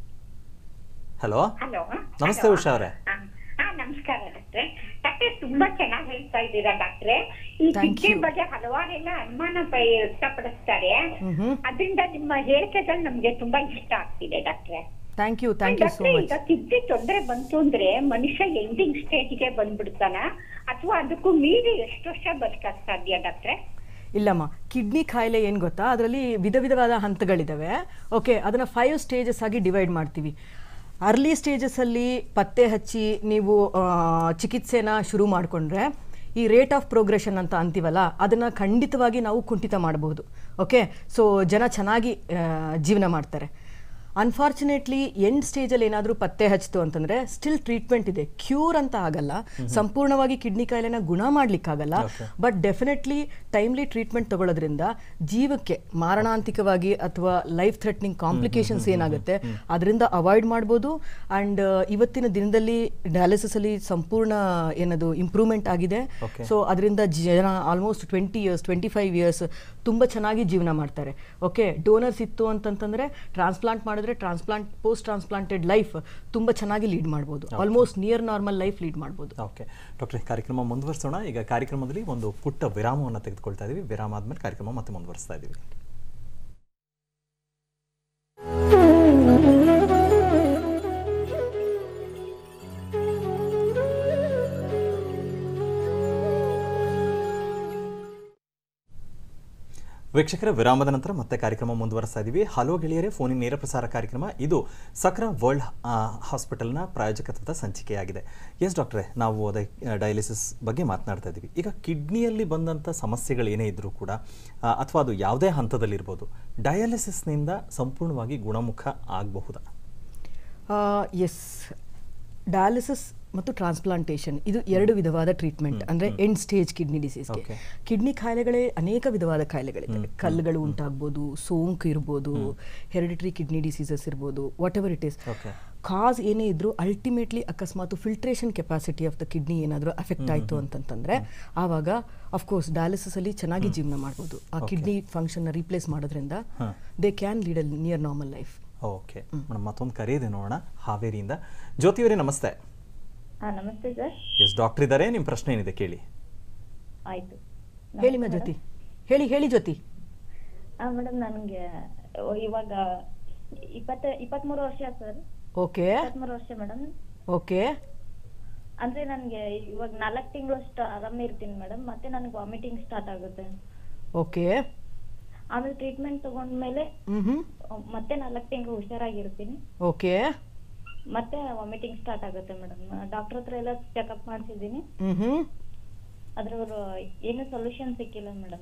ಹಲೋ ಹಲೋ ನಮಸ್ತೆ ಉಷಾ ಅವರೇ ಹಾ ನಮಸ್ಕಾರ ಡಾಕ್ಟ್ರೆ ಡಾಕ್ಟ್ರೆ ತುಂಬಾ ಚೆನ್ನಾಗಿ ಹೇಳ್ತಾ ಇದ್ದೀರಾ ಡಾಕ್ಟ್ರೆ ಈ Thank ಕಿಡ್ನಿ you. ಬಗ್ಗೆ ಹಲವಾರೆಲ್ಲ ಅನುಮಾನ ಪ- ವ್ಯಕ್ತಪಡಿಸ್ತಾರೆ ಅದರಿಂದ ನಿಮ್ಮ ಹೇಳಿಕೆಗಳು ನಮ್ಗೆ ತುಂಬಾ ಇಷ್ಟ ಆಗ್ತಿದೆ ಡಾಕ್ಟ್ರೆ thank you thank you so ಡಾಕ್ಟ್ರೆ ಮಚ್ ಈಗ ಕಿಡ್ನಿ ತೊಂದರೆ ಬಂತು ಅಂದ್ರೆ ಮನುಷ್ಯ ಎಂಡಿಂಗ್ ಸ್ಟೇಜ್ಗೆ ಬಂದ್ಬಿಡ್ತಾನ ಅಥವಾ ಅದಕ್ಕೂ ಮೀರಿ ಎಷ್ಟು ವರ್ಷ ಬದುಕಕ್ ಸಾಧ್ಯ ಡಾಕ್ಟ್ರೆ ಇಲ್ಲಮ್ಮ ಕಿಡ್ನಿ ಕಾಯಿಲೆ ಏನು ಗೊತ್ತಾ ಅದರಲ್ಲಿ ವಿಧ ವಿಧವಾದ ಹಂತಗಳಿದ್ದಾವೆ ಓಕೆ ಅದನ್ನು ಫೈವ್ ಸ್ಟೇಜಸ್ ಆಗಿ ಡಿವೈಡ್ ಮಾಡ್ತೀವಿ ಅರ್ಲಿ ಸ್ಟೇಜಸಲ್ಲಿ ಪತ್ತೆ ಹಚ್ಚಿ ನೀವು ಆ, ಚಿಕಿತ್ಸೆನ ಶುರು ಮಾಡಿಕೊಂಡ್ರೆ ಈ ರೇಟ್ ಆಫ್ ಪ್ರೋಗ್ರೆಷನ್ ಅಂತ ಅಂತೀವಲ್ಲ ಅದನ್ನು ಖಂಡಿತವಾಗಿ ನಾವು ಕುಂಠಿತ ಮಾಡಬಹುದು ಓಕೆ ಸೊ ಜನ ಚೆನ್ನಾಗಿ ಆ, ಜೀವನ ಮಾಡ್ತಾರೆ ಅನ್ಫಾರ್ಚುನೇಟ್ಲಿ ಎಂಡ್ ಸ್ಟೇಜಲ್ಲಿ ಏನಾದರೂ ಪತ್ತೆ ಹಚ್ತು ಅಂತಂದ್ರೆ ಸ್ಟಿಲ್ ಟ್ರೀಟ್ಮೆಂಟ್ ಇದೆ ಕ್ಯೂರ್ ಅಂತ ಆಗಲ್ಲ ಸಂಪೂರ್ಣವಾಗಿ ಕಿಡ್ನಿ ಕಾಯಿಲೆನ ಗುಣ ಮಾಡ್ಲಿಕ್ಕಾಗಲ್ಲ ಬಟ್ ಡೆಫಿನೆಟ್ಲಿ ಟೈಮ್ಲಿ ಟ್ರೀಟ್ಮೆಂಟ್ ತಗೊಳ್ಳೋದ್ರಿಂದ ಜೀವಕ್ಕೆ ಮಾರಣಾಂತಿಕವಾಗಿ ಅಥವಾ ಲೈಫ್ ಥ್ರೆಟ್ನಿಂಗ್ ಕಾಂಪ್ಲಿಕೇಶನ್ಸ್ ಏನಾಗುತ್ತೆ ಅದರಿಂದ ಅವಾಯ್ಡ್ ಮಾಡ್ಬೋದು ಆ್ಯಂಡ್ ಇವತ್ತಿನ ದಿನದಲ್ಲಿ ಡಯಾಲಿಸಿಸ್ ಅಲ್ಲಿ ಸಂಪೂರ್ಣ ಏನದು ಇಂಪ್ರೂವ್ಮೆಂಟ್ ಆಗಿದೆ Okay. ಸೊ ಅದರಿಂದ ಜನ almost twenty years twenty five years ತುಂಬ ಚೆನ್ನಾಗಿ ಜೀವನ ಮಾಡ್ತಾರೆ ಓಕೆ ಡೋನರ್ಸ್ ಇತ್ತು ಅಂತಂತಂದ್ರೆ ಟ್ರಾನ್ಸ್ಪ್ಲಾಂಟ್ ಮಾಡಿದ್ರೆ ಟ್ರಾನ್ಸ್ಪ್ಲಾಂಟ್ ಪೋಸ್ಟ್ ಟ್ರಾನ್ಸ್ಪ್ಲಾಂಟೆಡ್ ಲೈಫ್ ತುಂಬ ಚೆನ್ನಾಗಿ ಲೀಡ್ ಮಾಡ್ಬೋದು almost near normal life lead ಮಾಡ್ಬೋದು ಓಕೆ ಡಾಕ್ಟ್ರೆ ಕಾರ್ಯಕ್ರಮ ಮುಂದುವರಿಸೋಣ ಈಗ ಕಾರ್ಯಕ್ರಮದಲ್ಲಿ ಒಂದು ಪುಟ್ಟ ವಿರಾಮವನ್ನು ತೆಗೆದುಕೊಳ್ತಾ ಇದ್ದೀವಿ ವಿರಾಮ ಆದ್ಮೇಲೆ ಕಾರ್ಯಕ್ರಮ ಮತ್ತೆ ಮುಂದುವರಿಸ್ತಾ ಇದ್ದೀವಿ ವೀಕ್ಷಕರ ವಿರಾಮದ ನಂತರ ಮತ್ತೆ ಕಾರ್ಯಕ್ರಮ ಮುಂದುವರಿಸ್ತಾ ಇದ್ದೀವಿ ಹಲೋ ಗೆಳೆಯರೇ ಫೋನಿನ ನೇರ ಪ್ರಸಾರ ಕಾರ್ಯಕ್ರಮ ಇದು ಸಕ್ರ ವರ್ಲ್ಡ್ ಆ, ಹಾಸ್ಪಿಟಲ್ನ ಪ್ರಾಯೋಜಕತ್ವದ ಸಂಚಿಕೆಯಾಗಿದೆ ಎಸ್ ಡಾಕ್ಟ್ರೆ ನಾವು ಅದೇ ಡಯಾಲಿಸಿಸ್ ಬಗ್ಗೆ ಮಾತನಾಡ್ತಾ ಇದ್ದೀವಿ ಈಗ ಕಿಡ್ನಿಯಲ್ಲಿ ಬಂದಂಥ ಸಮಸ್ಯೆಗಳು ಏನೇ ಇದ್ದರೂ ಕೂಡ ಆ, ಅಥವಾ ಅದು ಯಾವುದೇ ಹಂತದಲ್ಲಿರ್ಬೋದು ಡಯಾಲಿಸಿಸ್ನಿಂದ ಸಂಪೂರ್ಣವಾಗಿ ಗುಣಮುಖ ಆಗಬಹುದಾ ಎಸ್ ಡಯಾಲಿಸಿಸ್ ಮತ್ತು ಟ್ರಾನ್ಸ್ಪ್ಲಾಂಟೇಷನ್ ಇದು ಎರಡು ವಿಧವಾದ ಟ್ರೀಟ್ಮೆಂಟ್ ಅಂದ್ರೆ ಎಂಡ್ ಸ್ಟೇಜ್ ಕಿಡ್ನಿ ಡಿಸೀಸ್ಗೆ Okay. ಕಿಡ್ನಿ ಕಾಯಿಲೆಗಳೇ ಅನೇಕ ವಿಧವಾದ ಕಾಯಿಲೆಗಳಿದೆ ಕಲ್ಲುಗಳು ಉಂಟಾಗ್ಬೋದು ಸೋಂಕು ಇರ್ಬೋದು ಹೆರಿಡಿಟರಿ ಕಿಡ್ನಿ ಡಿಸೀಸಸ್ ಇರ್ಬೋದು whatever it is Okay. Cause ಏನೇ ಇದ್ರೂ ಅಲ್ಟಿಮೇಟ್ಲಿ ಅಕಸ್ಮಾತ್ filtration capacity of the kidney ಏನಾದರೂ ಅಫೆಕ್ಟ್ ಆಯಿತು ಅಂತಂತಂದ್ರೆ ಆವಾಗ ಅಫ್ಕೋರ್ಸ್ ಡಯಾಲಿಸಿಸ್ ಅಲ್ಲಿ ಚೆನ್ನಾಗಿ ಜೀವನ ಮಾಡ್ಬೋದು ಆ ಕಿಡ್ನಿ ಫಂಕ್ಷನ್ನ ರೀಪ್ಲೇಸ್ ಮಾಡೋದ್ರಿಂದ ಹಾ. They can lead a near normal life okay madam ಮತ್ತೊಂದು ಕರೆ ಇದೆ ನೋಡೋಣ ಹಾವೇರಿಯಿಂದ ಜ್ಯೋತಿಯವರೇ ನಮಸ್ತೆ ಹಾ ನಮಸ್ತೆ ಸರ್ ಎಸ್ ಡಾಕ್ಟರ್ ಇದ್ದಾರೆ ನಿಮ್ಮ ಪ್ರಶ್ನೆ ಏನಿದೆ ಕೇಳಿ ಆಯ್ತು ಹೇಳಿ ಮಾ ಜ್ಯೋತಿ ಹೇಳಿ ಹೇಳಿ ಜ್ಯೋತಿ ಹಾ ಮೇಡಮ್ ನನಗೆ ಇವಾಗ ಇಪ್ಪತ್ತ ಇಪ್ಪತ್ಮೂರು ವರ್ಷ ಸರ್ ಓಕೆ ಇಪ್ಪತ್ಮೂರು ವರ್ಷ ಮೇಡಮ್ ಓಕೆ ಅಂದ್ರೆ ನನಗೆ ಇವಾಗ ನಾಲ್ಕು ತಿಂಗಳು ಅಷ್ಟು ಆರಾಮ ಇರ್ತೀನಿ ಮೇಡಮ್ ಮತ್ತೆ ನನಗೆ ವಾಮಿಟಿಂಗ್ ಸ್ಟಾರ್ಟ್ ಆಗುತ್ತೆ ಓಕೆ ಆಮೇಲೆ ಟ್ರೀಟ್ಮೆಂಟ್ ತಗೊಂಡ್ಮೇಲೆ ಹ್ಮ್ ಹ್ಮ್ ಅಹ್, ಮತ್ತೆ ನಾಲ್ಕು ತಿಂಗಳು ಹುಷಾರಾಗಿರ್ತೀನಿ ಓಕೆ ಮತ್ತೆ ವಾಮಿಟಿಂಗ್ ಸ್ಟಾರ್ಟ್ ಆಗುತ್ತೆ ಮೇಡಮ್ ಡಾಕ್ಟರ್ ಹತ್ರ ಎಲ್ಲ ಚೆಕಪ್ ಮಾಡಿಸಿದ್ದೀನಿ ಹ್ಮ್ ಹ್ಮ್ ಅದ್ರವ್ರು ಏನು ಸೊಲ್ಯೂಷನ್ ಸಿಕ್ಕಿಲ್ಲ ಮೇಡಮ್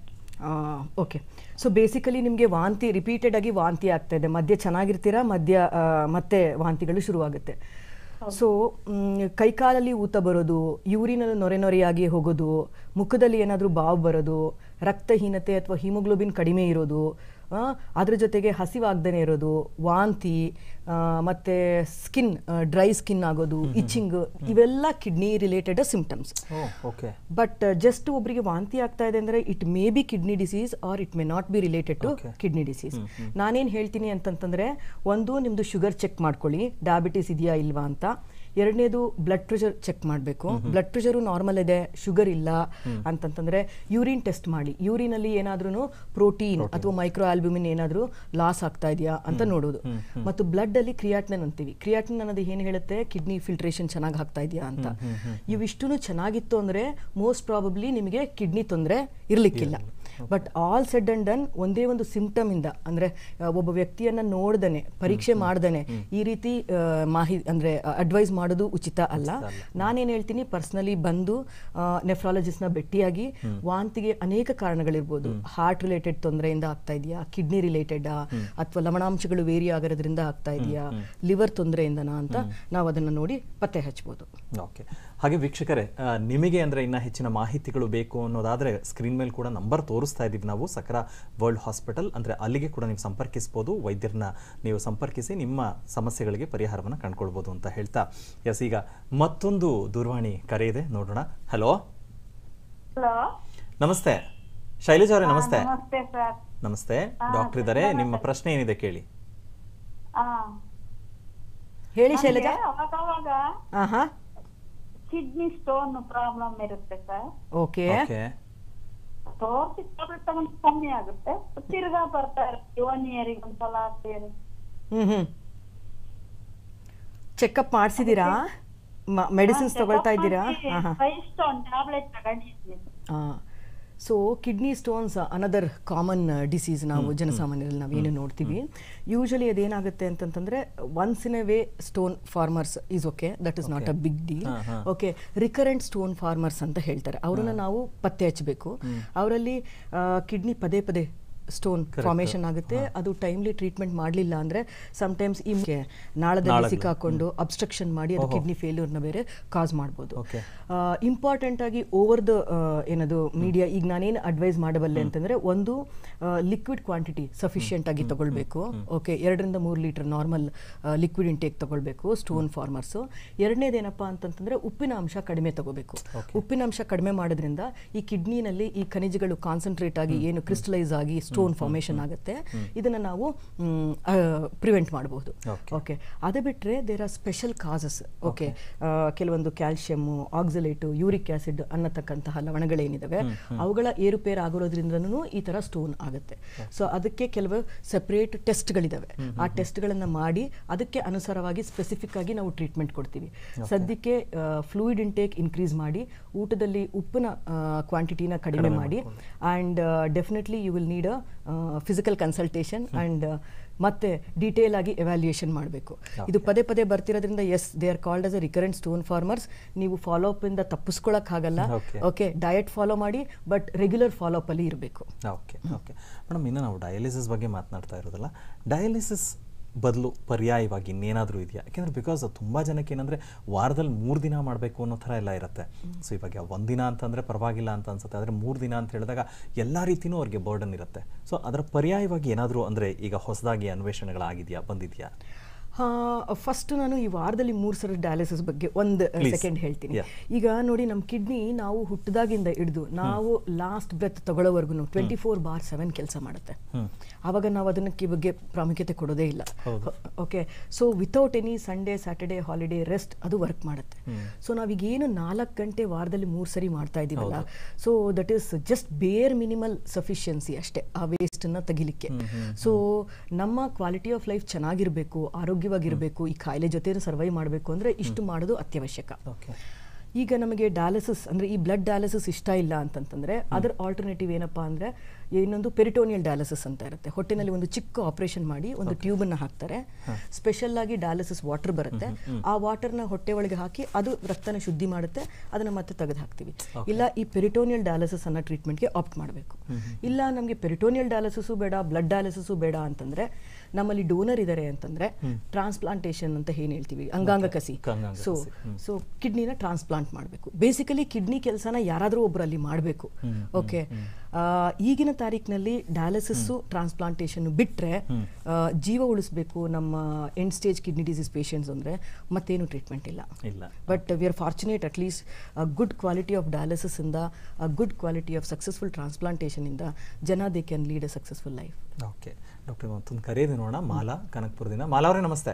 ಓಕೆ ಸೊ ಬೇಸಿಕಲಿ ನಿಮಗೆ ವಾಂತಿ ರಿಪೀಟೆಡ್ ಆಗಿ ವಾಂತಿ ಆಗ್ತಾ ಇದೆ ಮಧ್ಯೆ ಚೆನ್ನಾಗಿರ್ತೀರಾ ಮಧ್ಯ ಆ, ಮತ್ತೆ ವಾಂತಿಗಳು ಶುರುವಾಗುತ್ತೆ ಸೊ ಕೈಕಾಲಲ್ಲಿ ಊತ ಬರೋದು ಯೂರಿನಲ್ಲಿ ನೊರೆ ನೊರೆಯಾಗಿ ಹೋಗೋದು ಮುಖದಲ್ಲಿ ಏನಾದರೂ ಬಾವು ಬರೋದು ರಕ್ತಹೀನತೆ ಅಥವಾ ಹಿಮೋಗ್ಲೋಬಿನ್ ಕಡಿಮೆ ಇರೋದು ಆ, ಅದ್ರ ಜೊತೆಗೆ ಹಸಿವಾಗ್ದೇ ಇರೋದು ವಾಂತಿ ಆ, ಮತ್ತೆ ಸ್ಕಿನ್ ಡ್ರೈ ಸ್ಕಿನ್ ಆಗೋದು ಇಚಿಂಗ್ ಇವೆಲ್ಲ kidney related symptoms oh okay but just ಒಬ್ಬರಿಗೆ ವಾಂತಿ ಆಗ್ತಾ ಇದೆ ಅಂದರೆ it may be kidney disease or it may not be related to Okay. Kidney disease ನಾನೇನು ಹೇಳ್ತೀನಿ ಅಂತಂತಂದ್ರೆ ಒಂದು ನಿಮ್ಮದು ಶುಗರ್ ಚೆಕ್ ಮಾಡ್ಕೊಳ್ಳಿ ಡಯಾಬಿಟಿಸ್ ಇದೆಯಾ ಇಲ್ವಾ ಅಂತ ಎರಡನೇದು ಬ್ಲಡ್ ಪ್ರೆಷರ್ ಚೆಕ್ ಮಾಡಬೇಕು ಬ್ಲಡ್ ಪ್ರೆಷರು ನಾರ್ಮಲ್ ಇದೆ ಶುಗರ್ ಇಲ್ಲ ಅಂತಂತಂದ್ರೆ ಯೂರಿನ್ ಟೆಸ್ಟ್ ಮಾಡಿ ಯೂರಿನಲ್ಲಿ ಏನಾದ್ರೂ ಪ್ರೋಟೀನ್ ಅಥವಾ ಮೈಕ್ರೋ ಆಲ್ಬ್ಯೂಮಿನ್ ಏನಾದರೂ ಲಾಸ್ ಆಗ್ತಾ ಇದೆಯಾ ಅಂತ ನೋಡೋದು ಮತ್ತು ಬ್ಲಡ್ ಅಲ್ಲಿ ಕ್ರಿಯಾಟ್ನನ್ ಅಂತೀವಿ ಕ್ರಿಯಾಟ್ನನ್ ಅನ್ನೋದು ಏನು ಹೇಳುತ್ತೆ ಕಿಡ್ನಿ ಫಿಲ್ಟ್ರೇಷನ್ ಚೆನ್ನಾಗಿ ಆಗ್ತಾ ಇದೆಯಾ ಅಂತ ಇವಿಷ್ಟೂ ಚೆನ್ನಾಗಿತ್ತು ಅಂದ್ರೆ ಮೋಸ್ಟ್ ಪ್ರಾಬಬ್ಲಿ ನಿಮಗೆ ಕಿಡ್ನಿ ತೊಂದರೆ ಇರ್ಲಿಕ್ಕಿಲ್ಲ but all said and done ಒಂದೇ ಒಂದು ಸಿಂಪ್ಟಮ್ ಇಂದ ಅಂದ್ರೆ ಆ, ಒಬ್ಬ ವ್ಯಕ್ತಿಯನ್ನ ನೋಡ್ದನೆ ಪರೀಕ್ಷೆ ಮಾಡ್ದನೆ ಈ ರೀತಿ ಆ, ಮಾಹಿ ಅಂದ್ರೆ ಅಡ್ವೈಸ್ ಮಾಡೋದು ಉಚಿತ ಅಲ್ಲ ನಾನೇನ್ ಹೇಳ್ತೀನಿ ಪರ್ಸನಲಿ ಬಂದು ನೆಫ್ರಾಲಜಿಸ್ಟ್ನ ಭೇಟಿಯಾಗಿ ವಾಂತಿಗೆ ಅನೇಕ ಕಾರಣಗಳಿರ್ಬೋದು ಹಾರ್ಟ್ ರಿಲೇಟೆಡ್ ತೊಂದರೆಯಿಂದ ಆಗ್ತಾ ಇದೆಯಾ ಕಿಡ್ನಿ ರಿಲೇಟೆಡ್ ಅಥವಾ ಲವಣಾಂಶಗಳು ವೇರಿ ಆಗಿರೋದ್ರಿಂದ ಆಗ್ತಾ ಇದೆಯಾ ಲಿವರ್ ತೊಂದರೆಯಿಂದನಾ ಅಂತ ನಾವು ಅದನ್ನ ನೋಡಿ ಪತ್ತೆ ಹಚ್ಬೋದು ಓಕೆ ಹಾಗೆ ವೀಕ್ಷಕರೇ ಆ, ನಿಮಗೆ ಅಂದರೆ ಇನ್ನ ಹೆಚ್ಚಿನ ಮಾಹಿತಿಗಳು ಬೇಕು ಅನ್ನೋದಾದರೆ ಸ್ಕ್ರೀನ್ ಮೇಲೆ ಕೂಡ ನಂಬರ್ ತೋರಿಸ್ತಾ ಇದ್ದೀವಿ ನಾವು ಸಕರ ವರ್ಲ್ಡ್ ಹಾಸ್ಪಿಟಲ್ ಅಂದರೆ ಅಲ್ಲಿಗೆ ಕೂಡ ನೀವು ಸಂಪರ್ಕಿಸ್ಬೋದು ವೈದ್ಯರನ್ನ ನೀವು ಸಂಪರ್ಕಿಸಿ ನಿಮ್ಮ ಸಮಸ್ಯೆಗಳಿಗೆ ಪರಿಹಾರವನ್ನು ಕಂಡುಕೊಳ್ಬೋದು ಅಂತ ಹೇಳ್ತಾ ಎಸ್ ಈಗ ಮತ್ತೊಂದು ದೂರವಾಣಿ ಕರೆ ಇದೆ ನೋಡೋಣ ಹಲೋ ಹಲೋ ನಮಸ್ತೆ ಶೈಲೇಜ್ ಅವರೇ ನಮಸ್ತೆ ನಮಸ್ತೆ ಸರ್ ನಮಸ್ತೆ ಡಾಕ್ಟರ್ ಇದ್ದಾರೆ ನಿಮ್ಮ ಪ್ರಶ್ನೆ ಏನಿದೆ ಕೇಳಿ ಹೇಳಿ ಶೈಲಜಾ ಅವಾಗ ಅವಾಗ ಆಹಾ ಕಿಡ್ನಿ ಸ್ಟೋನ್ ಪ್ರಾಬ್ಲಮ್ ಇರುತ್ತೆ ಸರ್ ಓಕೆ ಓಕೆ ತೋರಿಸಿ ಟ್ಯಾಬ್ಲೆಟ್ ತಗೊಂಡು ಕಮ್ಮಿ ಆಗುತ್ತೆ ತಿರ್ಗಾ ಬರ್ತಾ ಇರುತ್ತೆ ಒನ್ ಇಯರಿಗೆ ಒಂದ್ಸಲ ಸೇರಿ ಹ್ಮ್ ಹ್ಮ್ ಚೆಕಪ್ ಮಾಡಿಸಿದ್ದೀರಾ ಮೆಡಿಸಿನ್ಸ್ ತಗೊಳ್ತಾ ಇದ್ದೀರಾ ಹಾಂ ಹಾಂ ಫೈವ್ ಸ್ಟೋನ್ ಟ್ಯಾಬ್ಲೆಟ್ ತಗೊಂಡಿದ್ದೀನಿ so kidney stones another common disease ನಾವು ಜನಸಾಮಾನ್ಯರಲ್ಲಿ ನಾವು ಏನು ನೋಡ್ತೀವಿ ಯೂಶಲಿ ಅದೇನಾಗುತ್ತೆ ಅಂತಂತಂದ್ರೆ once in a way stone formers is okay that is not a big deal ಹಾ, ಹಾ. ಓಕೆ ರಿಕರೆಂಟ್ ಸ್ಟೋನ್ ಫಾರ್ಮರ್ಸ್ ಅಂತ ಹೇಳ್ತಾರೆ ಅವರನ್ನ ನಾವು ಪತ್ತೆ ಹಚ್ಚಬೇಕು ಅವರಲ್ಲಿ ಕಿಡ್ನಿ ಪದೇ ಪದೇ ಸ್ಟೋನ್ ಫಾರ್ಮೇಶನ್ ಆಗುತ್ತೆ ಅದು ಟೈಮ್ಲಿ ಟ್ರೀಟ್ಮೆಂಟ್ ಮಾಡಲಿಲ್ಲ ಅಂದ್ರೆ ಸಮ್ಟೈಮ್ಸ್ ಈ ನಾಳದಲ್ಲಿ ನಾಳಗಳು. ಸಿಕ್ಕಾಕೊಂಡು ಅಬ್ಸ್ಟ್ರಕ್ಷನ್ ಮಾಡಿ ಅದು ಕಿಡ್ನಿ ಫೇಲ್ಯೂರ್ನ ಬೇರೆ ಕಾಸ್ ಮಾಡ್ಬೋದು Okay. ಇಂಪಾರ್ಟೆಂಟ್ ಆಗಿ ಓವರ್ ದ ಏನದು ಮೀಡಿಯಾ ಈಗ ನಾನೇನು ಅಡ್ವೈಸ್ ಮಾಡಬಲ್ಲೆ ಅಂತಂದ್ರೆ ಒಂದು ಲಿಕ್ವಿಡ್ ಕ್ವಾಂಟಿಟಿ ಸಫಿಷಿಯೆಂಟ್ ಆಗಿ ತಗೊಳ್ಬೇಕು ಓಕೆ ಎರಡರಿಂದ ಮೂರು ಲೀಟರ್ ನಾರ್ಮಲ್ ಲಿಕ್ವಿಡ್ ಇಂಟೇಕ್ ತಗೊಳ್ಬೇಕು ಸ್ಟೋನ್ ಫಾರ್ಮರ್ಸು ಎರಡನೇದೇನಪ್ಪ ಅಂತಂತಂದ್ರೆ ಉಪ್ಪಿನ ಅಂಶ ಕಡಿಮೆ ತಗೋಬೇಕು ಉಪ್ಪಿನ ಅಂಶ ಕಡಿಮೆ ಮಾಡೋದ್ರಿಂದ ಈ ಕಿಡ್ನಿನಲ್ಲಿ ಈ ಖನಿಜಗಳು ಕಾನ್ಸಂಟ್ರೇಟ್ ಆಗಿ ಏನು ಕ್ರಿಸ್ಟಲೈಸ್ ಆಗಿ ಸ್ಟೋನ್ ಫಾರ್ಮೇಶನ್ ಆಗುತ್ತೆ ಇದನ್ನ ನಾವು ಪ್ರಿವೆಂಟ್ ಮಾಡಬಹುದು Okay. ಓಕೆ ಅದು ಬಿಟ್ಟರೆ there are special causes okay ಕೆಲವೊಂದು ಕ್ಯಾಲ್ಶಿಯಮ್ಮು ಆಕ್ಸಲೇಟು ಯೂರಿಕ್ ಆಸಿಡ್ ಅನ್ನತಕ್ಕಂತಹ ಲವಣಗಳೇನಿದಾವೆ ಅವುಗಳ ಏರುಪೇರು ಆಗಿರೋದ್ರಿಂದನೂ ಈ ಥರ ಸ್ಟೋನ್ ಆಗುತ್ತೆ ಸೊ ಅದಕ್ಕೆ ಕೆಲವು ಸೆಪರೇಟ್ ಟೆಸ್ಟ್ಗಳಿದಾವೆ ಆ ಟೆಸ್ಟ್ಗಳನ್ನು ಮಾಡಿ ಅದಕ್ಕೆ ಅನುಸಾರವಾಗಿ ಸ್ಪೆಸಿಫಿಕ್ ಆಗಿ ನಾವು ಟ್ರೀಟ್ಮೆಂಟ್ ಕೊಡ್ತೀವಿ ಸದ್ಯಕ್ಕೆ ಫ್ಲೂಯಿಡ್ ಇಂಟೇಕ್ ಇನ್ಕ್ರೀಸ್ ಮಾಡಿ ಊಟದಲ್ಲಿ ಉಪ್ಪಿನ ಕ್ವಾಂಟಿಟಿನ ಕಡಿಮೆ ಮಾಡಿ and definitely you will need a physical consultation and ಮತ್ತೆ ಡೀಟೇಲ್ ಆಗಿ ಎವ್ಯಾಲ್ಯೂಯೇಷನ್ ಮಾಡಬೇಕು ಇದು ಪದೇ ಪದೇ ಬರ್ತಿರೋದ್ರಿಂದ as they are called as a recurrent stone formers ನೀವು ಫಾಲೋ ಅಪ್ ಇಂದ ತಪ್ಪಿಸ್ಕೊಳಕ್ಕಾಗಲ್ಲ Okay. ಓಕೆ ಡಯಟ್ ಫಾಲೋ ಮಾಡಿ ಬಟ್ ರೆಗ್ಯುಲರ್ ಫಾಲೋ ಅಪ್ ಅಲ್ಲಿ ಇರಬೇಕು ಓಕೆ ಓಕೆ ಮೇಡಮ್ ಇನ್ನು ನಾವು ಡಯಾಲಿಸಿಸ್ ಬಗ್ಗೆ ಮಾತನಾಡ್ತಾ ಇರೋದಲ್ಲ ಡಯಾಲಿಸಿಸ್ ಬದಲು ಪರ್ಯಾಯವಾಗಿ ಇನ್ನೇನಾದರೂ ಇದೆಯಾ ಯಾಕೆಂದರೆ ಬಿಕಾಸ್ ತುಂಬ ಜನಕ್ಕೆ ಏನಂದರೆ ವಾರದಲ್ಲಿ ಮೂರು ದಿನ ಮಾಡಬೇಕು ಅನ್ನೋ ಥರ ಎಲ್ಲ ಇರುತ್ತೆ ಸೊ ಇವಾಗ ಒಂದಿನ ಅಂತಂದರೆ ಪರವಾಗಿಲ್ಲ ಅಂತ ಅನ್ಸುತ್ತೆ ಆದರೆ ಮೂರು ದಿನ ಅಂತ ಹೇಳಿದಾಗ ಎಲ್ಲ ರೀತಿಯೂ ಅವ್ರಿಗೆ ಬರ್ಡನ್ ಇರುತ್ತೆ ಸೊ ಅದರ ಪರ್ಯಾಯವಾಗಿ ಏನಾದರೂ ಅಂದರೆ ಈಗ ಹೊಸದಾಗಿ ಅನ್ವೇಷಣೆಗಳಾಗಿದೆಯಾ ಬಂದಿದೆಯಾ ಫಸ್ಟ್ ನಾನು ಈ ವಾರದಲ್ಲಿ ಮೂರು ಸಲ ಡಯಾಲಿಸಿಸ್ ಬಗ್ಗೆ ಒಂದು Please. ಸೆಕೆಂಡ್ ಹೇಳ್ತೀನಿ Yeah. ಈಗ ನೋಡಿ ನಮ್ಮ ಕಿಡ್ನಿ ನಾವು ಹುಟ್ಟಿದಾಗಿಂದ ಹಿಡಿದು ನಾವು ಲಾಸ್ಟ್ ಬ್ರೆತ್ ತಗೊಳ್ಳೋವರೆಗೂ ಟ್ವೆಂಟಿ ಫೋರ್ ಬಾರ್ ಸೆವೆನ್ ಕೆಲಸ ಮಾಡುತ್ತೆ ಆವಾಗ ನಾವು ಅದಕ್ಕೆ ಬಗ್ಗೆ ಪ್ರಾಮುಖ್ಯತೆ ಕೊಡೋದೇ ಇಲ್ಲ ಹೌದು. Okay so without any Sunday Saturday holiday rest ಅದು ವರ್ಕ್ ಮಾಡುತ್ತೆ ಸೊ ನಾವೀಗ ಏನು ನಾಲ್ಕು ಗಂಟೆ ವಾರದಲ್ಲಿ ಮೂರು ಸರಿ ಮಾಡ್ತಾ ಇದ್ದೀವಲ್ಲ so that is just bare minimal sufficiency ಅಷ್ಟೇ ಆ ವೇಸ್ಟನ್ನು ತೆಗಿಲಿಕ್ಕೆ ಸೊ ನಮ್ಮ ಕ್ವಾಲಿಟಿ ಆಫ್ ಲೈಫ್ ಚೆನ್ನಾಗಿರಬೇಕು ಆರೋಗ್ಯವಾಗಿರಬೇಕು ಈ ಕಾಯಿಲೆ ಜೊತೆ ಸರ್ವೈವ್ ಮಾಡಬೇಕು ಅಂದರೆ ಇಷ್ಟು ಮಾಡೋದು ಅತ್ಯವಶ್ಯಕ ಓಕೆ ಈಗ ನಮಗೆ ಡಯಾಲಿಸಿಸ್ ಅಂದರೆ ಈ ಬ್ಲಡ್ ಡಯಾಲಿಸಿಸ್ ಇಷ್ಟ ಇಲ್ಲ ಅಂತಂತಂದರೆ ಅದರ ಆಲ್ಟರ್ನೇಟಿವ್ ಏನಪ್ಪಾ ಅಂದರೆ ಇನ್ನೊಂದು ಪೆರಿಟೋನಿಯಲ್ ಡಯಾಲಿಸಿಸ್ ಅಂತ ಇರುತ್ತೆ ಹೊಟ್ಟೆನಲ್ಲಿ ಒಂದು ಚಿಕ್ಕ ಆಪರೇಷನ್ ಮಾಡಿ ಒಂದು ಟ್ಯೂಬನ್ನು ಹಾಕ್ತಾರೆ ಸ್ಪೆಷಲ್ ಆಗಿ ಡಯಾಲಿಸಿಸ್ ವಾಟರ್ ಬರುತ್ತೆ ಆ ವಾಟರ್ನ ಹೊಟ್ಟೆ ಒಳಗೆ ಹಾಕಿ ಅದು ರಕ್ತನ ಶುದ್ಧಿ ಮಾಡುತ್ತೆ ಅದನ್ನು ಮತ್ತೆ ತೆಗೆದು ಹಾಕ್ತೀವಿ ಇಲ್ಲ ಈ ಪೆರಿಟೋನಿಯಲ್ ಡಯಾಲಿಸಿಸ್ ಅನ್ನೋ ಟ್ರೀಟ್ಮೆಂಟ್ಗೆ ಆಪ್ಟ್ ಮಾಡಬೇಕು ಇಲ್ಲ ನಮಗೆ ಪೆರಿಟೋನಿಯಲ್ ಡಯಾಲಿಸಿಸು ಬೇಡ ಬ್ಲಡ್ ಡಯಾಲಿಸಿಸು ಬೇಡ ಅಂತಂದರೆ ನಮ್ಮಲ್ಲಿ ಡೋನರ್ ಇದ್ದಾರೆ ಅಂತಂದರೆ ಟ್ರಾನ್ಸ್ಪ್ಲಾಂಟೇಷನ್ ಅಂತ ಏನು ಹೇಳ್ತೀವಿ ಅಂಗಾಂಗ ಕಸಿ ಅಂಗಾಂಗ ಸೊ ಕಸಿ. ಹ್ಮ್. ಸೊ ಕಿಡ್ನಿನ ಟ್ರಾನ್ಸ್ಪ್ಲಾಂಟ್ ಮಾಡಬೇಕು ಬೇಸಿಕಲಿ ಕಿಡ್ನಿ ಕೆಲಸನ ಯಾರಾದರೂ ಒಬ್ಬರಲ್ಲಿ ಮಾಡಬೇಕು ಓಕೆ ಈಗಿನ ತಾರೀಕಿನಲ್ಲಿ ಡಯಾಲಿಸಿಸ್ಸು ಟ್ರಾನ್ಸ್ಪ್ಲಾಂಟೇಷನ್ ಬಿಟ್ಟರೆ ಜೀವ ಉಳಿಸ್ಬೇಕು ನಮ್ಮ end stage kidney disease patients ಅಂದರೆ ಮತ್ತೇನು ಟ್ರೀಟ್ಮೆಂಟ್ ಇಲ್ಲ ಇಲ್ಲ but we are fortunate at least good quality of dialysis ಇಂದ good quality of successful transplantation ಇಂದ ಜನ they can lead a successful life okay doctor ಮತ್ತೊಂದು ಕರೆಯೋದು ನೋಡೋಣ ಮಾಲಾ ಕನಕ್ಪುರದಿಂದ ಮಾಲಾ ಅವರೇ ನಮಸ್ತೆ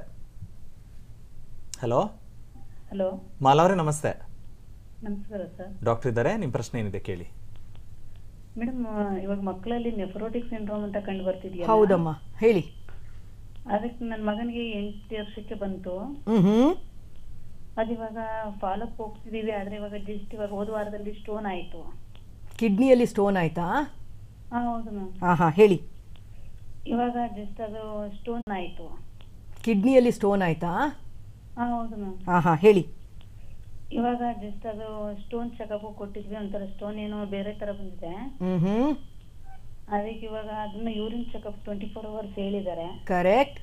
ಹಲೋ ಹಲೋ ಮಾಲಾ ಅವರೇ ನಮಸ್ತೆ ನಮಸ್ಕಾರ ಸರ್ ಡಾಕ್ಟರ್ ಇದ್ದಾರೆ ನಿಮ್ಮ ಪ್ರಶ್ನೆ ಏನಿದೆ ಕೇಳಿ ಮೇಡಮ್ ಇವಾಗ ಮಕ್ಕಳಲ್ಲಿ ನೆಫ್ರೋಟಿಕ್ ಸಿಂಡ್ರೋಮ್ ಅಂತ ಕಂಡು ಬರ್ತಿದೆಯಲ್ಲ ಹೌದಮ್ಮ ಹೇಳಿ ಅದಕ್ಕೆ ನನ್ನ ಮಗನಿಗೆ ಎಂಟು ವರ್ಷಕ್ಕೆ ಬಂತು ಹ್ಮ್ ಹ್ಮ್ ಅದಿವಾಗ ಫಾಲೋಅಪ್ ಹೋಗ್ತಿದೀವಿ ಆದ್ರೆ ಇವಾಗ ಜಸ್ಟ್ ಇವಾಗ ಹೋದ ವಾರದಲ್ಲಿ ಸ್ಟೋನ್ ಆಯ್ತು ಕಿಡ್ನಿಯಲ್ಲಿ ಸ್ಟೋನ್ ಆಯ್ತಾ ಹಾ ಹೌದು ಮ್ಯಾಮ್ ಹಾ ಹಾ ಹೇಳಿ ಇವಾಗ ಜಸ್ಟ್ ಅದು ಸ್ಟೋನ್ ಆಯ್ತು ಕಿಡ್ನಿಯಲ್ಲಿ ಸ್ಟೋನ್ ಆಯ್ತಾ ಹಾ ಹೌದು ಮ್ಯಾಮ್ ಹಾ ಹಾ ಹೇಳಿ ಇವಾಗ ಜಸ್ಟ್ ಅದು ಸ್ಟೋನ್ ಚೆಕಪ್ ಕೊಟ್ಟಿದ್ವಿ ಒಂಥರ ಸ್ಟೋನ್ ಏನೋ ಬೇರೆ ತರ ಬಂದಿದೆ ಹ್ಮ್ ಹ್ಮ್ ಅದಕ್ಕೆ ಇವಾಗ ಅದನ್ನ urine checkup twenty four hours ಹೇಳಿದ್ದಾರೆ ಕರೆಕ್ಟ್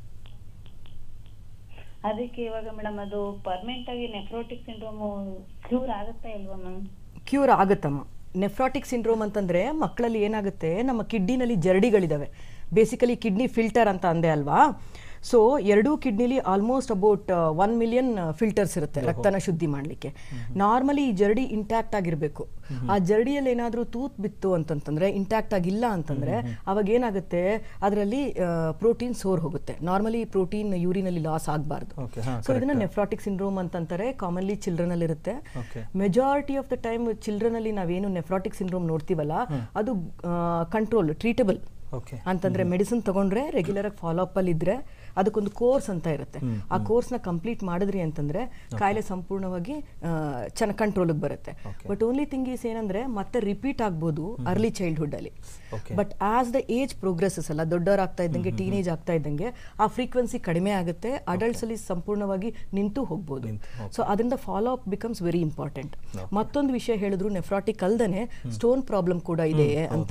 ಅದಕ್ಕೆ ಇವಾಗ ಮೇಡಮ್ ಅದು ಪರ್ಮನೆಂಟ್ ಆಗಿ ನೆಫ್ರೋಟಿಕ್ ಸಿಂಡ್ರೋಮ್ ಕ್ಯೂರ್ ಆಗುತ್ತಾ ಇಲ್ವಾ ಮ್ಯಾಮ್ ಕ್ಯೂರ್ ಆಗುತ್ತಮ್ಮ ನೆಫ್ರಾಟಿಕ್ ಸಿಂಡ್ರೋಮ್ ಅಂತಂದ್ರೆ ಮಕ್ಕಳಲ್ಲಿ ಏನಾಗುತ್ತೆ ನಮ್ಮ ಕಿಡ್ನಿನಲ್ಲಿ ಜರಡಿಗಳಿದಾವೆ ಬೇಸಿಕಲಿ ಕಿಡ್ನಿ ಫಿಲ್ಟರ್ ಅಂತ ಅಂದೆ ಅಲ್ವಾ ಸೊ ಎರಡೂ ಕಿಡ್ನಿಲಿ almost about one million filters ಇರುತ್ತೆ ರಕ್ತನ ಶುದ್ಧಿ ಮಾಡಲಿಕ್ಕೆ ನಾರ್ಮಲಿ ಈ ಜರಡಿ ಇಂಟ್ಯಾಕ್ಟ್ ಆಗಿರಬೇಕು ಆ ಜರಡಿಯಲ್ಲಿ ಏನಾದರೂ ತೂತ್ ಬಿತ್ತು ಅಂತಂತಂದ್ರೆ ಇಂಟ್ಯಾಕ್ಟ್ ಆಗಿಲ್ಲ ಅಂತಂದ್ರೆ ಅವಾಗ ಏನಾಗುತ್ತೆ ಅದರಲ್ಲಿ ಪ್ರೋಟೀನ್ ಸೋರ್ ಹೋಗುತ್ತೆ ನಾರ್ಮಲಿ ಪ್ರೋಟೀನ್ ಯೂರಿನಲ್ಲಿ ಲಾಸ್ ಆಗಬಾರ್ದು Okay, ಹಾ, ಸೊ ಇದನ್ನ ನೆಫ್ರಾಟಿಕ್ ಸಿಂಡ್ರೋಮ್ ಅಂತಂತಾರೆ ಕಾಮನ್ಲಿ ಚಿಲ್ಡ್ರನ್ ಅಲ್ಲಿ ಇರುತ್ತೆ Okay. Majority of the time children ಅಲ್ಲಿ ನಾವೇನು ನೆಫ್ರಾಟಿಕ್ ಸಿಂಡ್ರೋಮ್ ನೋಡ್ತೀವಲ್ಲ ಅದು ಕಂಟ್ರೋಲ್ ಟ್ರೀಟಬಲ್ ಓಕೆ ಅಂತಂದ್ರೆ ಮೆಡಿಸಿನ್ ತಗೊಂಡ್ರೆ ರೆಗ್ಯುಲರ್ ಆಗಿ ಫಾಲೋ ಅಪ್ ಅಲ್ಲಿ ಇದ್ರೆ ಅದಕ್ಕೊಂದು ಕೋರ್ಸ್ ಅಂತ ಇರುತ್ತೆ ಆ ಕೋರ್ಸ್ನ ಕಂಪ್ಲೀಟ್ ಮಾಡಿದ್ರಿ ಅಂತಂದ್ರೆ ಕಾಯಿಲೆ ಸಂಪೂರ್ಣವಾಗಿ ಚೆನ್ನಾಗಿ ಕಂಟ್ರೋಲ್ಗೆ ಬರುತ್ತೆ Okay. But only thing is ಏನಂದ್ರೆ ಮತ್ತೆ ರಿಪೀಟ್ ಆಗ್ಬೋದು ಅರ್ಲಿ ಚೈಲ್ಡ್ಹುಡ್ ಅಲ್ಲಿ Okay. But as the age progresses ಅಲ್ಲ ದೊಡ್ಡವರ್ ಆಗ್ತಾ ಇದ್ದಂಗೆ ಟೀನೇಜ್ ಆಗ್ತಾ ಇದ್ದಂಗೆ ಆ ಫ್ರೀಕ್ವೆನ್ಸಿ ಕಡಿಮೆ ಆಗುತ್ತೆ ಅಡಲ್ಟ್ಸ್ ಅಲ್ಲಿ ಸಂಪೂರ್ಣವಾಗಿ ನಿಂತು ಹೋಗ್ಬೋದು ನಿಂತು, okay. ಸೊ ಅದರಿಂದ follow up becomes very important ಮತ್ತೊಂದು ವಿಷಯ ಹೇಳಿದ್ರು ನೆಫ್ರಾಟಿಕ್ ಅಲ್ದೇನೆ ಸ್ಟೋನ್ ಪ್ರಾಬ್ಲಮ್ ಕೂಡ ಇದೆ ಅಂತ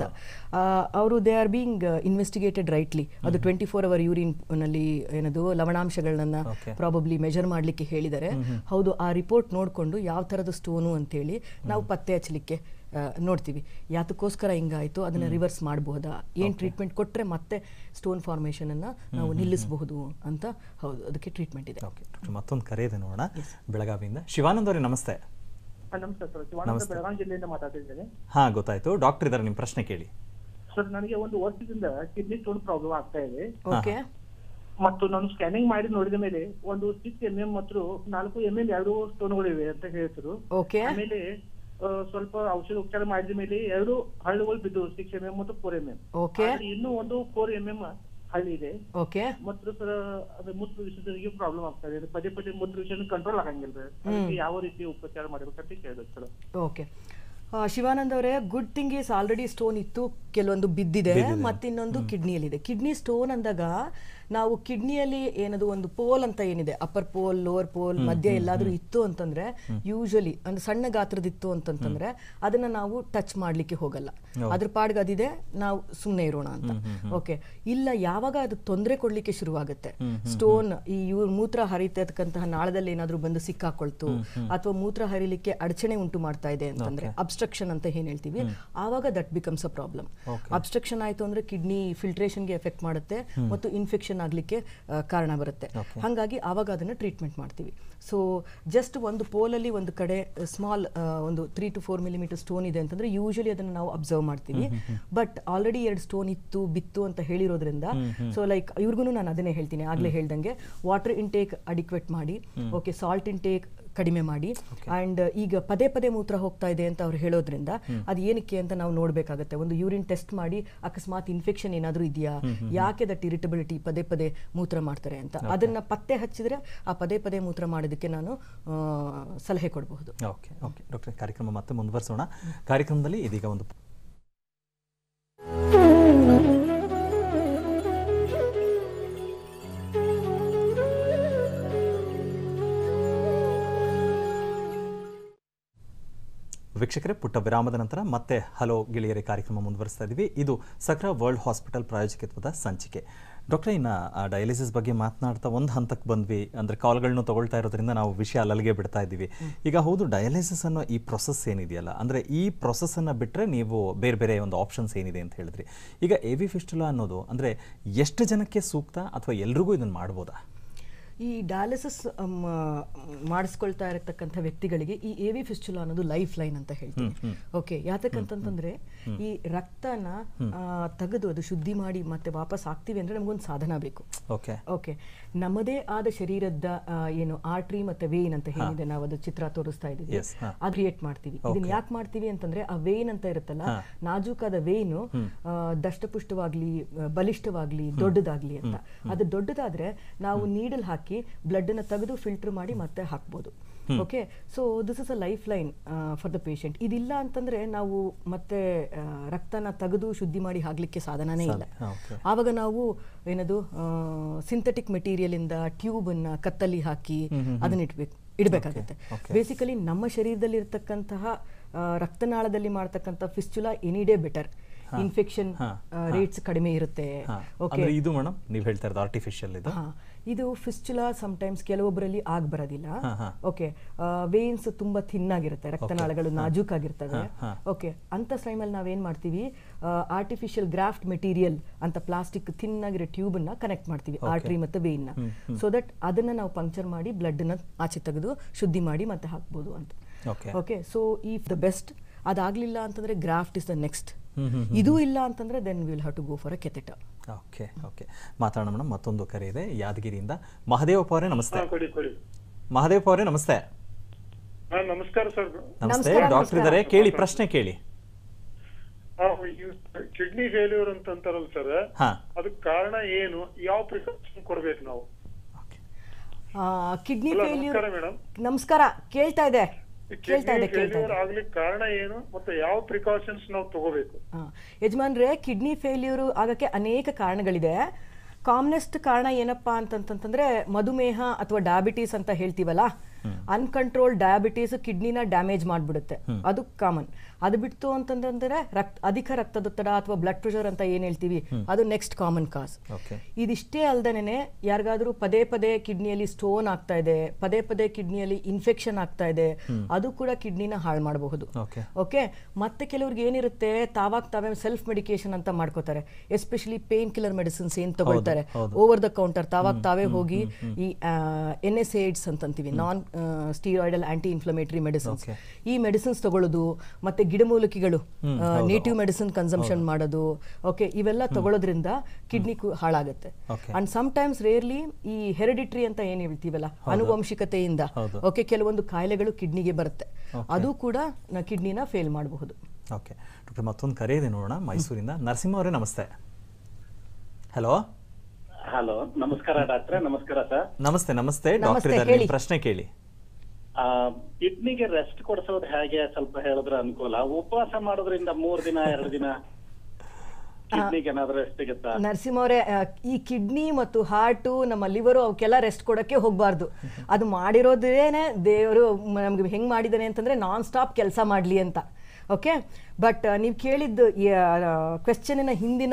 ಅವರು they are being investigated rightly ಅದು ಟ್ವೆಂಟಿ ಫೋರ್ ಅವರ್ ಯೂರಿನ್ ನಲ್ಲಿ ಏನದು ಲವಣಾಂಶಗಳನ್ನ Okay. ಪ್ರಾಬಬ್ಲಿ ಮೆಜರ್ ಮಾಡಲಿಕ್ಕೆ ಹೇಳಿದ್ದಾರೆ ಹೌದು ಆ ರಿಪೋರ್ಟ್ ನೋಡಿಕೊಂಡು ಯಾವ ಥರದ ಸ್ಟೋನು ಅಂತೇಳಿ ನಾವು ಪತ್ತೆ ಹಚ್ಚಲಿಕ್ಕೆ ಆ, ನೋಡ್ತೀವಿ ಯಾತಕ್ಕೋಸ್ಕರ ಹಿಂಗಾಯ್ತು ಅದನ್ನ ರಿವರ್ಸ್ ಮಾಡಬಹುದಾ ಏನು ಟ್ರೀಟ್ಮೆಂಟ್ ಕೊಟ್ಟರೆ ಮತ್ತೆ ಸ್ಟೋನ್ ಫಾರ್ಮೇಷನ್ ಅನ್ನ ನಾವು ನಿಲ್ಲಿಸಬಹುದು ಅಂತ ಹೌದು ಅದಕ್ಕೆ ಟ್ರೀಟ್ಮೆಂಟ್ ಇದೆ ಓಕೆ ಡಾಕ್ಟರ್ ಮತ್ತೊಂದು ಕರೆ ಇದೆ ನೋಡೋಣ ಬೆಳಗಾವಿಯಿಂದ ಶಿವಾನಂದ್ ಅವರೇ ನಮಸ್ತೆ ಹಾ, ನಮಸ್ಕಾರ ಸರ್ ಶಿವಾನಂದ ನಮಸ್ತೆ. ಬೆಳಗಾವಿ ಜಿಲ್ಲೆಯಿಂದ ಮಾತಾಡ್ತಿದ್ದೇನೆ ಹಾ ಗೊತ್ತಾಯ್ತು ಡಾಕ್ಟರ್ ಇದ್ದಾರೆ ನಿಮ್ಮ ಪ್ರಶ್ನೆ ಕೇಳಿ ಸರ್ ನನಗೆ ಒಂದು ವರ್ಷದಿಂದ ಕಿಡ್ನಿ ಸ್ಟೋನ್ ಪ್ರಾಬ್ಲಮ್ ಆಗ್ತಾ ಇದೆ ಓಕೆ ಮತ್ತು ನಾನು ಸ್ಕ್ಯಾನಿಂಗ್ ಮಾಡಿ ನೋಡಿದ ಮೇಲೆ ಒಂದು ಸಿಕ್ಸ್ ಎಂ ಎಂ ಮತ್ತು ನಾಲ್ಕು ಎಂ ಎಂ ಎರಡು ಸ್ಟೋನ್ಗಳಿವೆ ಅಂತ ಹೇಳ್ತಿರು ಓಕೆ ಆಮೇಲೆ ಆ, ಸ್ವಲ್ಪ ಔಷಧ ಉಪಚಾರ ಮಾಡಿದ ಮೇಲೆ ಎರಡು ಹಳ್ಳುಗಳು ಬಿದ್ದು ಸಿಕ್ಸ್ ಎಂ ಎಂ ಮತ್ತು ಫೋರ್ ಎಂ ಎಂ ಓಕೆ ಇನ್ನೂ ಒಂದು ಫೋರ್ ಎಂ ಎಂ ಹಳ್ಳಿ ಇದೆ ಓಕೆ ಮತ್ತು ಸರ್ ಅದು ಮೂತ್ರ ವಿಸರ್ಜನೆಗೆ ಪ್ರಾಬ್ಲಮ್ ಆಗ್ತಾ ಇದೆ ಪದೇ ಪದೇ ಮೂತ್ರ ವಿಸರ್ಜನೆ ಕಂಟ್ರೋಲ್ ಆಗಂಗಿಲ್ಲ ಅದಕ್ಕೆ ಯಾವ ರೀತಿ ಉಪಚಾರ ಮಾಡಬೇಕಂತ ಕೇಳಿದ್ರು ಸರ್ ಓಕೆ ಶಿವಾನಂದ್ ಅವರೇ good thing is already stone ಇತ್ತು ಕೆಲವೊಂದು ಬಿದ್ದಿದೆ ಮತ್ತಿನ್ನೊಂದು ಕಿಡ್ನಿಯಲ್ಲಿದೆ ಕಿಡ್ನಿ ಸ್ಟೋನ್ ಅಂದಾಗ ನಾವು ಕಿಡ್ನಿಯಲ್ಲಿ ಏನದು ಒಂದು ಪೋಲ್ ಅಂತ ಏನಿದೆ ಅಪ್ಪರ್ ಪೋಲ್ ಲೋವರ್ ಪೋಲ್ ಮಧ್ಯ ಎಲ್ಲಾದ್ರೂ ಇತ್ತು ಅಂತಂದ್ರೆ ಯೂಶಲಿ ಅಂದ್ರೆ ಸಣ್ಣ ಗಾತ್ರದಿತ್ತು ಅಂತಂತಂದ್ರೆ ಅದನ್ನ ನಾವು ಟಚ್ ಮಾಡ್ಲಿಕ್ಕೆ ಹೋಗಲ್ಲ ಅದ್ರ ಪಾಡ್ಗೆ ಅದಿದೆ ನಾವು ಸುಮ್ಮನೆ ಇರೋಣ ಅಂತ ಓಕೆ ಇಲ್ಲ ಯಾವಾಗ ಅದು ತೊಂದರೆ ಕೊಡ್ಲಿಕ್ಕೆ ಶುರುವಾಗುತ್ತೆ ಸ್ಟೋನ್ ಈ ಇವ್ರ ಮೂತ್ರ ಹರಿತಕ್ಕಂತಹ ನಾಳದಲ್ಲಿ ಏನಾದ್ರೂ ಬಂದು ಸಿಕ್ಕಾಕೊಳ್ತು ಅಥವಾ ಮೂತ್ರ ಹರಿಲಿಕ್ಕೆ ಅಡಚಣೆ ಉಂಟು ಮಾಡ್ತಾ ಇದೆ ಅಂತಂದ್ರೆ ಅಬ್ಸ್ಟ್ರಕ್ಷನ್ ಅಂತ ಏನ್ ಹೇಳ್ತೀವಿ ಆವಾಗ that becomes a problem obstruction ಆಯ್ತು ಅಂದ್ರೆ ಕಿಡ್ನಿ ಫಿಲ್ಟ್ರೇಷನ್ಗೆ ಎಫೆಕ್ಟ್ ಮಾಡುತ್ತೆ ಮತ್ತು ಇನ್ಫೆಕ್ಷನ್ ಆಗ್ಲಿಕ್ಕೆ ಆ, ಕಾರಣ ಬರುತ್ತೆ ಹಾಗಾಗಿ ಆವಾಗ ಅದನ್ನ ಟ್ರೀಟ್ಮೆಂಟ್ ಮಾಡ್ತೀವಿ ಸೊ ಜಸ್ಟ್ ಒಂದು ಪೋಲಲ್ಲಿ ಒಂದು ಕಡೆ ಸ್ಮಾಲ್ ಒಂದು three to four millimetre stone ಇದೆ ಅಂತಂದ್ರೆ ಯೂಶಲಿ ಅದನ್ನ ನಾವು ಅಬ್ಸರ್ವ್ ಮಾಡ್ತೀವಿ ಬಟ್ ಆಲ್ರೆಡಿ ಎರಡು ಸ್ಟೋನ್ ಇತ್ತು ಬಿತ್ತು ಅಂತ ಹೇಳಿರೋದ್ರಿಂದ ಸೊ ಲೈಕ್ ಇವ್ರಿಗೂ ನಾನು ಅದನ್ನೇ ಹೇಳ್ತೀನಿ ಆಗ್ಲೇ ಹೇಳ್ದಂಗೆ ವಾಟರ್ ಇಂಟೇಕ್ ಅಡಿಕ್ವೇಟ್ ಮಾಡಿ ಓಕೆ ಸಾಲ್ಟ್ ಇಂಟೇಕ್ ಕಡಿಮೆ ಮಾಡಿ ಅಂಡ್ ಈಗ ಪದೇ ಪದೇ ಮೂತ್ರ ಹೋಗ್ತಾ ಇದೆ ಅಂತ ಅವ್ರು ಹೇಳೋದ್ರಿಂದ ಅದು ಏನಕ್ಕೆ ಅಂತ ನಾವು ನೋಡ್ಬೇಕಾಗತ್ತೆ ಒಂದು ಯೂರಿನ್ ಟೆಸ್ಟ್ ಮಾಡಿ ಅಕಸ್ಮಾತ್ ಇನ್ಫೆಕ್ಷನ್ ಏನಾದರೂ ಇದೆಯಾ ಯಾಕೆ ದಟ್ ಇರಿಟಬಿಲಿಟಿ ಪದೇ ಪದೇ ಮೂತ್ರ ಮಾಡ್ತಾರೆ ಅಂತ ಅದನ್ನ ಪತ್ತೆ ಹಚ್ಚಿದ್ರೆ ಆ ಪದೇ ಪದೇ ಮೂತ್ರ ಮಾಡೋದಕ್ಕೆ ನಾನು ಆ, ಸಲಹೆ ಕೊಡಬಹುದು ಓಕೆ ಓಕೆ ಡಾಕ್ಟರ್ ಕಾರ್ಯಕ್ರಮ ಮತ್ತೆ ಮುಂದುವರಿಸೋಣ ಕಾರ್ಯಕ್ರಮದಲ್ಲಿ ಇದೀಗ ಒಂದು ವೀಕ್ಷಕರೇ ಪುಟ್ಟ ವಿರಾಮದ ನಂತರ ಮತ್ತೆ ಹಲೋ ಗೆಳೆಯರೆ ಕಾರ್ಯಕ್ರಮ ಮುಂದುವರಿಸ್ತಾ ಇದ್ದೀವಿ ಇದು ಸಕ್ರಾ ವರ್ಲ್ಡ್ ಹಾಸ್ಪಿಟಲ್ ಪ್ರಾಯೋಜಕತ್ವದ ಸಂಚಿಕೆ ಡಾಕ್ಟರ್ ಇನ್ನು ಡಯಾಲಿಸಿಸ್ ಬಗ್ಗೆ ಮಾತನಾಡ್ತಾ ಒಂದು ಹಂತಕ್ಕೆ ಬಂದ್ವಿ ಅಂದರೆ ಕಾಲ್ಗಳನ್ನು ತಗೊಳ್ತಾ ಇರೋದ್ರಿಂದ ನಾವು ವಿಷಯ ಅಲ್ಲಲ್ಲಿಗೆ ಬಿಡ್ತಾ ಇದ್ದೀವಿ ಈಗ ಹೌದು ಡಯಾಲಿಸಿಸ್ ಅನ್ನೋ ಈ ಪ್ರೊಸೆಸ್ ಏನಿದೆಯಲ್ಲ ಅಂದರೆ ಈ ಪ್ರೊಸೆಸ್ಸನ್ನು ಬಿಟ್ಟರೆ ನೀವು ಬೇರೆ ಬೇರೆ ಒಂದು ಆಪ್ಷನ್ಸ್ ಏನಿದೆ ಅಂತ ಹೇಳಿದ್ರಿ ಈಗ ಎ ವಿ ಫಿಸ್ಟುಲಾ ಅನ್ನೋದು ಅಂದರೆ ಎಷ್ಟು ಜನಕ್ಕೆ ಸೂಕ್ತ ಅಥವಾ ಎಲ್ರಿಗೂ ಇದನ್ನು ಮಾಡ್ಬೋದಾ ಈ ಡಯಾಲಿಸಿಸ್ ಮಾಡಿಸ್ಕೊಳ್ತಾ ಇರತಕ್ಕಂಥ ವ್ಯಕ್ತಿಗಳಿಗೆ ಈ ಎ ವಿ ಫಿಸ್ಚುಲಾ ಅನ್ನೋದು ಲೈಫ್ ಲೈನ್ ಅಂತ ಹೇಳ್ತೀನಿ ಓಕೆ ಯಾತಕ್ಕಂತಂದ್ರೆ ಈ ರಕ್ತನ ಆ, ತೆಗೆದು ಅದು ಶುದ್ಧಿ ಮಾಡಿ ಮತ್ತೆ ವಾಪಸ್ ಹಾಕ್ತೀವಿ ಅಂದ್ರೆ ನಮಗೊಂದು ಸಾಧನ ಬೇಕು ಓಕೆ ಓಕೆ ನಮ್ಮದೇ ಆದ ಶರೀರದ ಆ, ಏನು ಆರ್ಟ್ರಿ ಮತ್ತೆ ವೇನ್ ಅಂತ ಏನಿದೆ ನಾವು ಅದು ಚಿತ್ರ ತೋರಿಸ್ತಾ ಇದೀವಿ Yes, ಹಾ. ಅದು ಕ್ರಿಯೇಟ್ ಮಾಡ್ತೀವಿ ಇದನ್ನ ಯಾಕೆ ಮಾಡ್ತೀವಿ ಅಂತಂದ್ರೆ ಆ ವೇನ್ ಅಂತ ಇರುತ್ತಲ್ಲ ನಾಜೂಕಾದ ವೇನು ದಷ್ಟಪುಷ್ಟವಾಗ್ಲಿ ಆ, ಬಲಿಷ್ಠವಾಗ್ಲಿ ದೊಡ್ಡದಾಗ್ಲಿ ಅಂತ ಅದು ದೊಡ್ಡದಾದ್ರೆ ನಾವು ನೀಡಲ್ ಹಾಕಿ ಬ್ಲಡ್ ಅನ್ನ ತೆಗೆದು ಫಿಲ್ಟರ್ ಮಾಡಿ ಮತ್ತೆ ಹಾಕ್ಬೋದು okay so this is a life line for the patient ಇದಿಲ್ಲ ಅಂತಂದ್ರೆ ನಾವು ಮತ್ತೆ ಆ, ರಕ್ತನ ತೆಗೆದು ಶುದ್ಧಿ ಮಾಡಿ ಹಾಕ್ಲಿಕ್ಕೆ ಸಾಧನನೇ ಇಲ್ಲ ಹಾ, okay. ಆವಾಗ ನಾವು ಏನದು ಸಿಂಥೆಟಿಕ್ ಮೆಟೀರಿಯಲ್ ಇಂದ ಟ್ಯೂಬ್ ಅನ್ನ ಕತ್ತಲ್ಲಿ ಹಾಕಿ ಅದನ್ನ ಇಡ್ಬೇಕು ಇಡಬೇಕಾಗುತ್ತೆ okay. ಬೇಸಿಕಲಿ ನಮ್ಮ ಶರೀರದಲ್ಲಿ ಇರ್ತಕ್ಕಂತಹ ಆ, ರಕ್ತನಾಳದಲ್ಲಿ ಮಾಡ್ತಕ್ಕಂಥ fistula any day better infection ಹಾ, ರೇಟ್ಸ್ ಕಡಿಮೆ ಇರುತ್ತೆ ಹಾ. ಓಕೆ ಅಂದ್ರೆ ಇದು ಮೇಡಮ್ ನೀವು ಹೇಳ್ತಾ ಇರೋದು ಆರ್ಟಿಫಿಷಿಯಲ್ ಇದು ಹಾ ಇದು ಫಿಸ್ಚುಲಾ ಸಮಟೈಮ್ಸ್ ಕೆಲವೊಬ್ಬರಲ್ಲಿ ಆಗ ಬರೋದಿಲ್ಲ ಹಾ, ಹಾ. ಓಕೆ ವೇನ್ಸ್ ತುಂಬಾ ಥಿನ್ ಆಗಿರುತ್ತೆ ರಕ್ತನಾಳಗಳು ನಾಜೂಕಾಗಿರ್ತವೆ ಹಾ, ಹಾ. ಓಕೆ ಅಂತ ಟೈಮಲ್ಲಿ ನಾವೇನ್ ಮಾಡ್ತೀವಿ ಆರ್ಟಿಫಿಷಿಯಲ್ ಗ್ರಾಫ್ಟ್ ಮೆಟೀರಿಯಲ್ ಅಂತ ಪ್ಲಾಸ್ಟಿಕ್ ಥಿನ್ ಆಗಿರೋ ಟ್ಯೂಬ್ ಅನ್ನ ಕನೆಕ್ಟ್ ಮಾಡ್ತೀವಿ ಆರ್ಟ್ರಿ ಮತ್ತೆ ವೇನ್ ನ ಸೊ ದಟ್ ಅದನ್ನ ನಾವು ಪಂಕ್ಚರ್ ಮಾಡಿ ಬ್ಲಡ್ ನ ಆಚೆ ತೆಗೆದು ಶುದ್ಧಿ ಮಾಡಿ ಮತ್ತೆ ಹಾಕ್ಬೋದು ಅಂತ ಓಕೆ ಓಕೆ ಸೊ ಈ ದ ಬೆಸ್ಟ್ ಅದಾಗ್ಲಿಲ್ಲ ಅಂತಂದ್ರೆ ಗ್ರಾಫ್ಟ್ ಇಸ್ ದ ನೆಕ್ಸ್ಟ್ ಇದು ಇಲ್ಲ ಅಂತಂದ್ರೆ then will have to go for a catheter okay okay ಮಾತಾಡೋಣ ಮೇಡಮ್ ಮತ್ತೊಂದು ಕರೆ ಇದೆ ಯಾದಗಿರಿಯಿಂದ ಮಹದೇವಪ್ಪ ಅವರೇ ನಮಸ್ತೆ ಕೊಡಿ ಕೊಡಿ ಮಹದೇವಪ್ಪ ಅವರೇ ನಮಸ್ತೆ ಹಾ ನಮಸ್ಕಾರ ಸರ್ ನಮಸ್ತೆ ನಮಸ್ಕಾರ, ಡಾಕ್ಟರ್ ಇದ್ದಾರೆ ಕೇಳಿ ಪ್ರಶ್ನೆ ಕೇಳಿ ಕಿಡ್ನಿ ಫೇಲ್ಯೂರ್ ಅಂತ ಅಂತಾರಲ್ಲ ಸರ್ ಹಾ ಅದಕ್ಕೆ ಕಾರಣ ಏನು ಯಾವ ಪ್ರಿಕಾಷನ್ ಕೊಡ್ಬೇಕು ನಾವು ಕಿಡ್ನಿ Hello, ಫೇಲ್ಯೂರ್ ನಮಸ್ಕಾರ ಮೇಡಮ್ ನಮಸ್ಕಾರ ಕೇಳ್ತಾ ಇದೆ ಕೇಳ್ತಾ ಕಿಡ್ನಿ ಇದೆ ಕೇಳ್ತಾ ಫೇಲ್ಯೂರ್ ಇದೆ ಆಗ್ಲಿಕ್ಕೆ ಕಾರಣ ಏನು ಮತ್ತೆ ಯಾವ ಪ್ರಿಕಾಷನ್ಸ್ ನಾವು ತಗೋಬೇಕು ಆ, ಯಜಮಾನ್ರೆ ಕಿಡ್ನಿ ಫೇಲ್ಯೂರು ಆಗಕ್ಕೆ ಅನೇಕ ಕಾರಣಗಳಿದೆ ಕಾಮನೆಸ್ಟ್ ಕಾರಣ ಏನಪ್ಪಾ ಅಂತಂತಂದ್ರೆ ಮಧುಮೇಹ ಅಥವಾ ಡಯಾಬಿಟೀಸ್ ಅಂತ ಹೇಳ್ತೀವಲ್ಲ ಅನ್ಕಂಟ್ರೋಲ್ ಡಯಾಬಿಟೀಸ್ ಕಿಡ್ನಿನ ಡ್ಯಾಮೇಜ್ ಮಾಡ್ಬಿಡುತ್ತೆ ಅದು ಕಾಮನ್ ಅದು ಬಿಡ್ತು ಅಂತಂದ್ರೆ ರಕ್ತ ಅಧಿಕ ರಕ್ತದೊತ್ತಡ ಅಥವಾ ಬ್ಲಡ್ ಪ್ರೆಷರ್ ಅಂತ ಏನ್ ಹೇಳ್ತೀವಿ ಅದು ನೆಕ್ಸ್ಟ್ ಕಾಮನ್ ಕಾಸ್ ಓಕೆ ಇದಿಷ್ಟೇ ಅಲ್ದೇನೆ ಯಾರಿಗಾದ್ರೂ ಪದೇ ಪದೇ ಕಿಡ್ನಿಯಲ್ಲಿ ಸ್ಟೋನ್ ಆಗ್ತಾ ಇದೆ ಪದೇ ಪದೇ ಕಿಡ್ನಿಯಲ್ಲಿ ಇನ್ಫೆಕ್ಷನ್ ಆಗ್ತಾ ಇದೆ ಅದು ಕೂಡ ಕಿಡ್ನಿನ ಹಾಳು ಮಾಡಬಹುದು ಓಕೆ ಓಕೆ ಮತ್ತೆ ಕೆಲವ್ರಿಗೆ ಏನಿರುತ್ತೆ ತಾವಾಗ ತಾವೇ ಸೆಲ್ಫ್ ಮೆಡಿಕೇಶನ್ ಅಂತ ಮಾಡ್ಕೋತಾರೆ ಎಸ್ಪೆಷಲಿ ಪೇನ್ ಕಿಲ್ಲರ್ ಮೆಡಿಸಿನ್ಸ್ ಏನ್ ತಗೊಳ್ತಾರೆ ಹೌದು. ಓವರ್ ದ ಕೌಂಟರ್ ತಾವಾಗ ತಾವೇ ಹೋಗಿ ಈ ಎನ್ ಎಸ್ ಏಡ್ಸ್ ಅಂತಂತೀವಿ non steroidal anti inflammatory medicines Okay. ಈ ಮೆಡಿಸಿನ್ಸ್ ತಗೊಳ್ಳೋದು ಮತ್ತೆ ಗಿಡಮೂಲಿಕೆಗಳು ಹ್ಮ್, ಹೌದು. ನೇಟಿವ್ ಮೆಡಿಸಿನ್ ಕನ್ಸಂಪ್ಷನ್ ಮಾಡೋದು ಓಕೆ ಇವೆಲ್ಲ ತಗೊಳ್ಳೋದ್ರಿಂದ ಕಿಡ್ನಿ ಹಾಳಾಗುತ್ತೆ Okay. And sometimes rarely ಈ ಹೆರಿಡಿಟ್ರಿ ಅಂತ ಏನ್ ಹೇಳ್ತೀವಲ್ಲ ಅನುವಂಶಿಕತೆಯಿಂದ ಹೌದು. ಓಕೆ ಕೆಲವೊಂದು ಕಾಯಿಲೆಗಳು ಕಿಡ್ನಿಗೆ ಬರುತ್ತೆ ಅದು ಕೂಡ ಕಿಡ್ನಿನ ಫೇಲ್ ಮಾಡಬಹುದು ಓಕೆ ಡಾಕ್ಟರ್ ಮತ್ತೊಂದು ಕರೆ ಇದೆ ನೋಡೋಣ ಮೈಸೂರಿಂದ ನರಸಿಂಹ ಅವರೇ ನಮಸ್ತೆ ಹಲೋ ಹಲೋ ನಮಸ್ಕಾರ ಡಾಕ್ಟ್ರೆ ನಮಸ್ಕಾರ ಸರ್ ನಮಸ್ತೆ ನಮಸ್ತೆ ನಮಸ್ತೆ, ಡಾಕ್ಟರ್ ಇದ್ದಾರೆ ಹೇಳಿ. ನಿಮ್ಮ ಪ್ರಶ್ನೆ ಕೇಳಿ ಕಿಡ್ನಿಗೆ ರೆಸ್ಟ್ ಕೊಡಿಸೋದು ಹೇಗೆ ಸ್ವಲ್ಪ ಹೇಳಿದ್ರೆ ಅನುಕೂಲ ಉಪವಾಸ ಮಾಡೋದ್ರಿಂದ ಮೂರ್ ದಿನ ಎರಡು ದಿನ ಕಿಡ್ನಿಗೆ ಏನಾದ್ರೂ ಸಿಗುತ್ತಾ ನರಸಿಂಹ ಅವರೇ ಆ, ಈ ಕಿಡ್ನಿ ಮತ್ತು ಹಾರ್ಟು ನಮ್ಮ ಲಿವರು ಅವಕ್ಕೆಲ್ಲ ರೆಸ್ಟ್ ಕೊಡೋಕ್ಕೆ ಹೋಗಬಾರ್ದು ಅದು ಮಾಡಿರೋದೇನೆ ದೇವರು ನಮ್ಗೆ ಹೆಂಗೆ ಮಾಡಿದ್ದಾನೆ ಅಂತಂದರೆ ನಾನ್ ಸ್ಟಾಪ್ ಕೆಲಸ ಮಾಡಲಿ ಅಂತ ಓಕೆ ಬಟ್ ನೀವು ಕೇಳಿದ್ದು ಕ್ವೆಶ್ಚನಿನ ಹಿಂದಿನ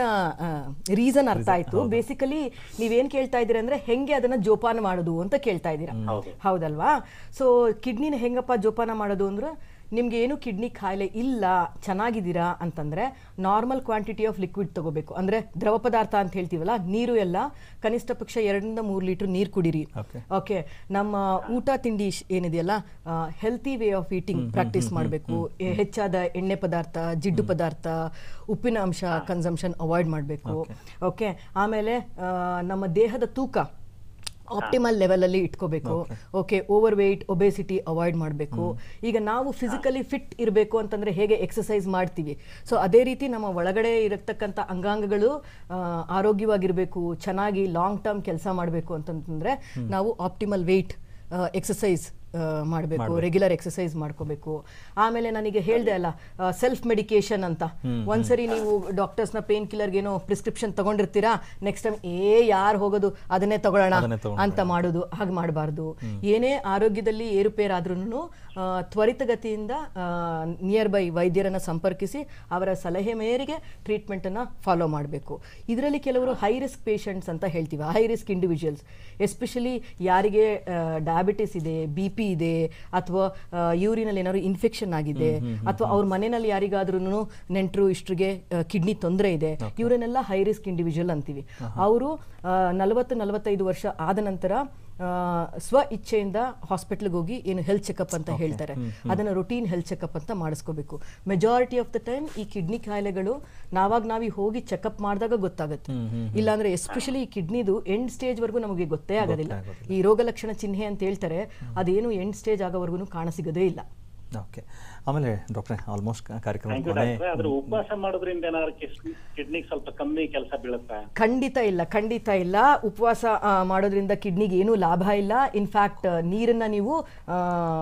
ರೀಸನ್ ಅರ್ಥ ಆಯ್ತು ಬೇಸಿಕಲಿ ನೀವೇನು ಕೇಳ್ತಾ ಇದ್ದೀರಾ ಅಂದರೆ ಹೆಂಗೆ ಅದನ್ನು ಜೋಪಾನ ಮಾಡೋದು ಅಂತ ಕೇಳ್ತಾ ಇದ್ದೀರಾ ಹೌದಲ್ವಾ ಸೊ ಕಿಡ್ನಿನ ಹೆಂಗಪ್ಪ ಜೋಪಾನ ಮಾಡೋದು ಅಂದ್ರೆ ನಿಮ್ಗೆ ಏನು ಕಿಡ್ನಿ ಕಾಯಿಲೆ ಇಲ್ಲ ಚೆನ್ನಾಗಿದ್ದೀರಾ ಅಂತಂದ್ರೆ ನಾರ್ಮಲ್ ಕ್ವಾಂಟಿಟಿ ಆಫ್ ಲಿಕ್ವಿಡ್ ತಗೋಬೇಕು ಅಂದ್ರೆ ದ್ರವ ಪದಾರ್ಥ ಅಂತ ಹೇಳ್ತೀವಲ್ಲ ನೀರು ಎಲ್ಲ ಕನಿಷ್ಠ ಪಕ್ಷ ಎರಡರಿಂದ ಮೂರು ಲೀಟರ್ ನೀರು ಕುಡೀರಿ ಓಕೆ ನಮ್ಮ ಊಟ ತಿಂಡಿ ಶ್- ಏನಿದೆಯಲ್ಲ healthy way of eating practice ಮಾಡಬೇಕು ಹೆಚ್ಚಾದ ಎಣ್ಣೆ ಪದಾರ್ಥ ಜಿಡ್ಡು ಪದಾರ್ಥ ಉಪ್ಪಿನ ಅಂಶ ಕನ್ಸಂಪ್ಷನ್ ಅವಾಯ್ಡ್ ಮಾಡಬೇಕು ಓಕೆ ಆಮೇಲೆ ಆ, ನಮ್ಮ ದೇಹದ ತೂಕ ಆಪ್ಟಿಮಲ್ ಲೆವೆಲಲ್ಲಿ ಇಟ್ಕೋಬೇಕು okay overweight obesity avoid ಮಾಡಬೇಕು ಈಗ ನಾವು ಫಿಸಿಕಲಿ ಫಿಟ್ ಇರಬೇಕು ಅಂತಂದ್ರೆ ಹೇಗೆ ಎಕ್ಸಸೈಸ್ ಮಾಡ್ತೀವಿ ಸೊ ಅದೇ ರೀತಿ ನಮ್ಮ ಒಳಗಡೆ ಇರತಕ್ಕಂಥ ಅಂಗಾಂಗಗಳು ಆ, ಆರೋಗ್ಯವಾಗಿರಬೇಕು ಚೆನ್ನಾಗಿ ಲಾಂಗ್ ಟರ್ಮ್ ಕೆಲಸ ಮಾಡಬೇಕು ಅಂತಂತಂದ್ರೆ ನಾವು ಆಪ್ಟಿಮಲ್ ವೆಯ್ಟ್ ಎಕ್ಸಸೈಸ್ ಮಾಡಬೇಕು ರೆಗ್ಯುಲರ್ ಎಕ್ಸಸೈಸ್ ಮಾಡ್ಕೋಬೇಕು ಆಮೇಲೆ ನನಗೆ ಹೇಳ್ದೆ ಅಲ್ಲ ಸೆಲ್ಫ್ ಮೆಡಿಕೇಶನ್ ಅಂತ ಒಂದ್ಸರಿ ನೀವು ಡಾಕ್ಟರ್ಸ್ನ ಪೇನ್ ಕಿಲ್ಲರ್ಗೆ ಏನೋ ಪ್ರಿಸ್ಕ್ರಿಪ್ಷನ್ ತಗೊಂಡಿರ್ತೀರಾ ನೆಕ್ಸ್ಟ್ ಟೈಮ್ ಏ ಯಾರು ಹೋಗೋದು ಅದನ್ನೇ ತಗೊಳ್ಳೋಣ ಅದನ್ನೇ ತಗೊಂಡು ಅಂತ ಮಾಡೋದು ಹಾಗೆ ಮಾಡಬಾರ್ದು ಏನೇ ಆರೋಗ್ಯದಲ್ಲಿ ಏರುಪೇರಾದ್ರೂ ತ್ವರಿತಗತಿಯಿಂದ ನಿಯರ್ ಬೈ ವೈದ್ಯರನ್ನ ಸಂಪರ್ಕಿಸಿ ಅವರ ಸಲಹೆ ಮೇರೆಗೆ ಟ್ರೀಟ್ಮೆಂಟನ್ನು ಫಾಲೋ ಮಾಡಬೇಕು ಇದರಲ್ಲಿ ಕೆಲವರು ಹೈ ರಿಸ್ಕ್ ಪೇಷಂಟ್ಸ್ ಅಂತ ಹೇಳ್ತೀವಿ ಹೈ ರಿಸ್ಕ್ ಇಂಡಿವಿಜುವಲ್ಸ್ ಎಸ್ಪೆಷಲಿ ಯಾರಿಗೆ ಡಯಾಬಿಟಿಸ್ ಇದೆ ಬಿ ಪಿ ಇದೆ ಅಥವಾ ಯೂರಿನಲ್ಲಿ ಏನಾದ್ರು ಇನ್ಫೆಕ್ಷನ್ ಆಗಿದೆ ಅಥವಾ ಅವ್ರ ಮನೆಯಲ್ಲಿ ಯಾರಿಗಾದ್ರೂ ನೆಂಟರು ಇಷ್ಟರಿಗೆ ಕಿಡ್ನಿ ತೊಂದರೆ ಇದೆ ಇವರನ್ನೆಲ್ಲ ಹೈ ರಿಸ್ಕ್ ಇಂಡಿವಿಜುವಲ್ ಅಂತೀವಿ ಅವರು ನಲವತ್ತು ನಲವತ್ತೈದು ವರ್ಷ ಆದ ನಂತರ ಆ, ಸ್ವ ಇಚ್ಛೆಯಿಂದ ಹಾಸ್ಪಿಟ್ಲ್ಗೆ ಹೋಗಿ ಏನು ಹೆಲ್ತ್ ಚೆಕಪ್ ಅಂತ ಹೇಳ್ತಾರೆ ಅದನ್ನ ರೊಟೀನ್ ಹೆಲ್ತ್ ಚೆಕಪ್ ಅಂತ ಮಾಡಿಸ್ಕೋಬೇಕು ಮೆಜಾರಿಟಿ ಆಫ್ ದ ಟೈಮ್ ಈ ಕಿಡ್ನಿ ಕಾಯಿಲೆಗಳು ನಾವಾಗ ನಾವಿ ಹೋಗಿ ಚೆಕಪ್ ಮಾಡಿದಾಗ ಗೊತ್ತಾಗುತ್ತೆ ಇಲ್ಲಾಂದ್ರೆ ಎಸ್ಪೆಷಲಿ ಈ ಕಿಡ್ನಿದು ಎಂಡ್ ಸ್ಟೇಜ್ ವರೆಗೂ ನಮಗೆ ಗೊತ್ತೇ ಆಗೋದಿಲ್ಲ ಈ ರೋಗ ಲಕ್ಷಣ ಚಿಹ್ನೆ ಅಂತ ಹೇಳ್ತಾರೆ ಅದೇನು ಎಂಡ್ ಸ್ಟೇಜ್ ಆಗೋವರೆಗೂ ಕಾಣಸಿಗೋದೇ ಇಲ್ಲ ಓಕೆ ಆಮೇಲೆ ಡಾಕ್ಟ್ರೆ ಆಲ್ಮೋಸ್ಟ್ ಕಾರ್ಯಕ್ರಮ ಥ್ಯಾಂಕ್ ಯು ಕೊನೆ ಡಾಕ್ಟ್ರೆ ಆದ್ರೆ ಉಪವಾಸ ಮಾಡೋದ್ರಿಂದ ಏನಾದ್ರು ಕಿಡ್ನಿಗೆ ಸ್ವಲ್ಪ ಕಮ್ಮಿ ಕೆಲಸ ಬೀಳುತ್ತಾ ಖಂಡಿತ ಇಲ್ಲ ಖಂಡಿತ ಇಲ್ಲ ಉಪವಾಸ ಆ, ಮಾಡೋದ್ರಿಂದ ಕಿಡ್ನಿಗೆ ಏನೂ ಲಾಭ ಇಲ್ಲ ಇನ್ಫ್ಯಾಕ್ಟ್ ನೀರನ್ನ ನೀವು ಆ,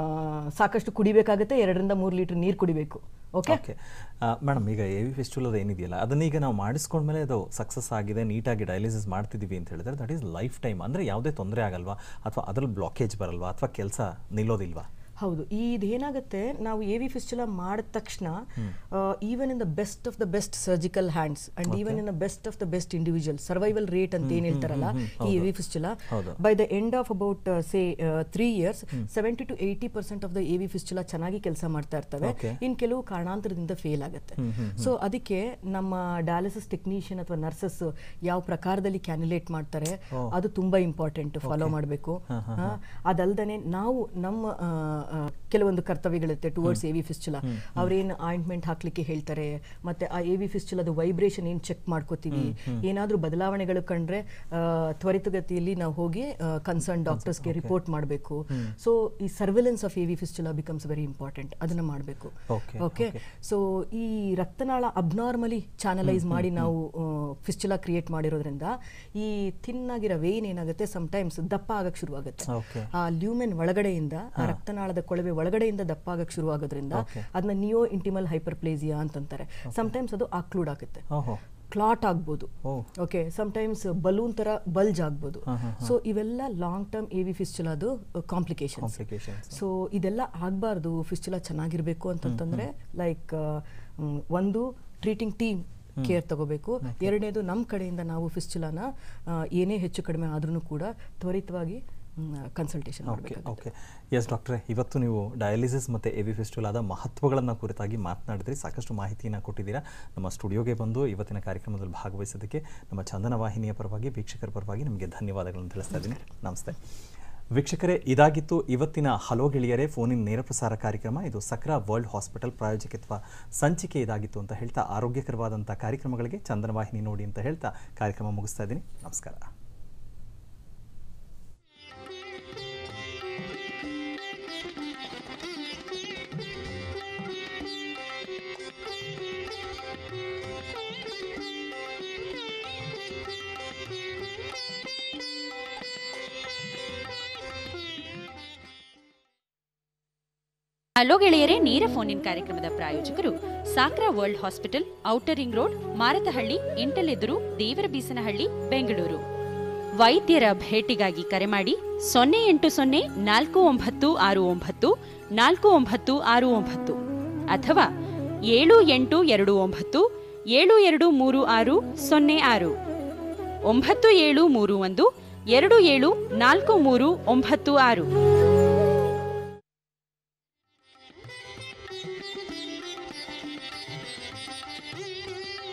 ಸಾಕಷ್ಟು ಕುಡಿಬೇಕಾಗುತ್ತೆ ಎರಡರಿಂದ ಮೂರು ಲೀಟರ್ ನೀರು ಕುಡಿಬೇಕು ಓಕೆ ಓಕೆ ಮೇಡಮ್ ಈಗ ಎ ವಿ ಫೆಸ್ಟಿವಲ್ ಏನಿದೆಯಲ್ಲ ಅದನ್ನ ಈಗ ನಾವು ಮಾಡಿಸ್ಕೊಂಡ್ಮೇಲೆ ಅದು ಸಕ್ಸಸ್ ಆಗಿದೆ ನೀಟಾಗಿ ಡಯಾಲಿಸಿಸ್ ಮಾಡ್ತಿದ್ದೀವಿ ಅಂತ ಹೇಳಿದ್ರೆ ದಟ್ ಈಸ್ ಲೈಫ್ ಟೈಮ್ ಅಂದರೆ ಯಾವುದೇ ತೊಂದರೆ ಆಗಲ್ವಾ ಅಥವಾ ಅದ್ರಲ್ಲಿ ಬ್ಲಾಕೇಜ್ ಬರಲ್ವಾ ಅಥವಾ ಕೆಲಸ ನಿಲ್ಲೋದಿಲ್ವಾ ಹೌದು ಇದೇನಾಗುತ್ತೆ ನಾವು ಎ ವಿ ಫಿಸ್ಚುಲಾ ಮಾಡಿದ ತಕ್ಷಣ even in the best of the best surgical hands and even in the best of the best individual survival rate ಅಂತ ಏನ್ ಹೇಳ್ತಾರಲ್ಲ ಈ ಎ ವಿ ಫಿಸ್ಚುಲಾ ಹೌದು. By the end of about say three years seventy to eighty percent of the A V fistula ಚೆನ್ನಾಗಿ ಕೆಲಸ ಮಾಡ್ತಾ ಇರ್ತವೆ Okay. ಇನ್ ಕೆಲವು ಕಾರಣಾಂತರದಿಂದ ಫೇಲ್ ಆಗುತ್ತೆ ಸೊ ಅದಕ್ಕೆ ನಮ್ಮ ಡಯಾಲಿಸಿಸ್ ಟೆಕ್ನಿಷಿಯನ್ ಅಥವಾ ನರ್ಸಸ್ ಯಾವ ಪ್ರಕಾರದಲ್ಲಿ ಕ್ಯಾನ್ಯುಲೇಟ್ ಮಾಡ್ತಾರೆ ಅದು ತುಂಬಾ ಇಂಪಾರ್ಟೆಂಟ್ ಫಾಲೋ ಮಾಡಬೇಕು ಅದಲ್ದನೆ ನಾವು ನಮ್ಮ ಆ, ಆ, ಕೆಲವೊಂದು ಕರ್ತವ್ಯಗಳಿರುತ್ತೆ ಟುವರ್ಡ್ಸ್ ಎ ವಿ ಫಿಸ್ಚುಲಾ ಅವ್ರೇನು ಆಯಿಂಟ್ಮೆಂಟ್ ಹಾಕ್ಲಿಕ್ಕೆ ಹೇಳ್ತಾರೆ ಮತ್ತೆ ಆ ಎ ವಿ ಫಿಸ್ಚುಲಾದ ವೈಬ್ರೇಷನ್ ಏನು ಚೆಕ್ ಮಾಡ್ಕೋತೀವಿ ಏನಾದರೂ ಬದಲಾವಣೆಗಳು ಕಂಡ್ರೆ ಆ, ತ್ವರಿತಗತಿಯಲ್ಲಿ ನಾವು ಹೋಗಿ ಕನ್ಸರ್ನ್ ಡಾಕ್ಟರ್ಸ್ಗೆ ರಿಪೋರ್ಟ್ ಮಾಡಬೇಕು ಸೊ ಈ surveillance of A V fistula becomes very important ಅದನ್ನ ಮಾಡಬೇಕು Okay, ಓಕೆ ಸೊ ಈ ರಕ್ತನಾಳ ಅಬ್ನಾರ್ಮಲಿ ಚಾನಲೈಸ್ ಮಾಡಿ ನಾವು ಫಿಸ್ಚುಲಾ ಕ್ರಿಯೇಟ್ ಮಾಡಿರೋದ್ರಿಂದ ಈ ಥಿನ್ ಆಗಿರೋ ವೇನ್ ಏನಾಗುತ್ತೆ ಟೈಮ್ಸ್ ದಪ್ಪ ಆಗಕ್ಕೆ ಶುರುವಾಗುತ್ತೆ Okay. ಆ ಲ್ಯೂಮೆನ್ ಒಳಗಡೆಯಿಂದ ಆ ರಕ್ತನಾಳದ ಕೊಳವೆ ಒಳಗಡೆಯಿಂದ ದಪ್ಪ ಆಗಕ್ಕೆ ಶುರುವಾಗೋದ್ರಿಂದ ಅದನ್ನ ನಿಯೋ ಇಂಟಿಮಲ್ ಹೈಪರ್ಪ್ಲೇಸಿಯಾ ಅಂತಂತಾರೆ ಟೈಮ್ಸ್ ಅದು ಆಕ್ಲೂಡ್ ಆಗುತ್ತೆ ಓಹೋ ಕ್ಲಾಟ್ ಆಗ್ಬೋದು ಓ. ಓಕೆ ಟೈಮ್ಸ್ ಬಲೂನ್ ತರ ಬಲ್ಜ್ ಆಗ್ಬೋದು ಸೊ ಇವೆಲ್ಲ ಲಾಂಗ್ ಟರ್ಮ್ ಎ ವಿ ಫಿಸ್ಚುಲಾದು ಕಾಂಪ್ಲಿಕೇಶನ್ಸ್ ಕಾಂಪ್ಲಿಕೇಶನ್ಸ್ ಸೊ ಇದೆಲ್ಲ ಆಗಬಾರ್ದು ಫಿಸ್ಚುಲಾ ಚೆನ್ನಾಗಿರ್ಬೇಕು ಅಂತಂತಂದ್ರೆ ಲೈಕ್ ಒಂದು ಟ್ರೀಟಿಂಗ್ ಟೀಮ್ ಕೇರ್ ತಗೋಬೇಕು ಎರಡನೇದು ನಮ್ಮ ಕಡೆಯಿಂದ ನಾವು ಫಿಸ್ಚುಲಾನ ಆ, ಏನೇ ಹೆಚ್ಚು ಕಡಿಮೆ ಆದ್ರೂ ಕೂಡ ತ್ವರಿತವಾಗಿ ಕನ್ಸಲ್ಟೇಷನ್ ಓಕೆ ಮಾಡಬೇಕು ಓಕೆ ಎಸ್ ಡಾಕ್ಟ್ರೆ ಇವತ್ತು ನೀವು ಡಯಾಲಿಸಿಸ್ ಮತ್ತು ಎ ವಿ ಫೆಸ್ಟಿವಲ್ ಮಹತ್ವಗಳನ್ನು ಕುರಿತಾಗಿ ಮಾತನಾಡಿದ್ರಿ ಸಾಕಷ್ಟು ಮಾಹಿತಿಯನ್ನು ಕೊಟ್ಟಿದ್ದೀರಾ ನಮ್ಮ ಸ್ಟುಡಿಯೋಗೆ ಬಂದು ಇವತ್ತಿನ ಕಾರ್ಯಕ್ರಮದಲ್ಲಿ ಭಾಗವಹಿಸೋದಕ್ಕೆ ನಮ್ಮ ಚಂದನ ವಾಹಿನಿಯ ಪರವಾಗಿ ವೀಕ್ಷಕರ ಪರವಾಗಿ ನಿಮಗೆ ಧನ್ಯವಾದಗಳನ್ನು ತಿಳಿಸ್ತಾ ಇದ್ದೀನಿ ನಮಸ್ತೆ ವೀಕ್ಷಕರೇ ಇದಾಗಿತ್ತು ಇವತ್ತಿನ ಹಲೋ ಗೆಳೆಯರೇ ಫೋನಿನ ನೇರ ಪ್ರಸಾರ ಕಾರ್ಯಕ್ರಮ ಇದು ಸಕ್ರಾ ವರ್ಲ್ಡ್ ಹಾಸ್ಪಿಟಲ್ ಪ್ರಾಯೋಜಕತ್ವ ಸಂಚಿಕೆ ಇದಾಗಿತ್ತು ಅಂತ ಹೇಳ್ತಾ ಆರೋಗ್ಯಕರವಾದಂಥ ಕಾರ್ಯಕ್ರಮಗಳಿಗೆ ಚಂದನ ವಾಹಿನಿ ನೋಡಿ ಅಂತ ಹೇಳ್ತಾ ಕಾರ್ಯಕ್ರಮ ಮುಗಿಸ್ತಾ ಇದ್ದೀನಿ ನಮಸ್ಕಾರ ಹಲೋ ಗೆಳೆಯರೇ ನೇರ ಫೋನ್ ಇನ್ ಕಾರ್ಯಕ್ರಮದ ಪ್ರಾಯೋಜಕರು Sakra world hospital outer ring road Marathahalli ಇಂಟಲೆದುರು ದೇವರಬೀಸನಹಳ್ಳಿ ಬೆಂಗಳೂರು ವೈದ್ಯರ ಭೇಟಿಗಾಗಿ ಕರೆ ಮಾಡಿ ಸೊನ್ನೆ ಎಂಟು ಸೊನ್ನೆ ನಾಲ್ಕು ಒಂಬತ್ತು ಆರು ಒಂಬತ್ತು ನಾಲ್ಕು ಒಂಬತ್ತು ಆರು ಒಂಬತ್ತು ಅಥವಾ ಏಳು ಎಂಟು ಎರಡು ಒಂಬತ್ತು ಏಳು ಎರಡು ಮೂರು ಆರು ಸೊನ್ನೆ ಆರು ಒಂಬತ್ತು ಏಳು ಮೂರು ಒಂದು ಎರಡು ಏಳು ನಾಲ್ಕು ಮೂರು ಒಂಬತ್ತು ಆರು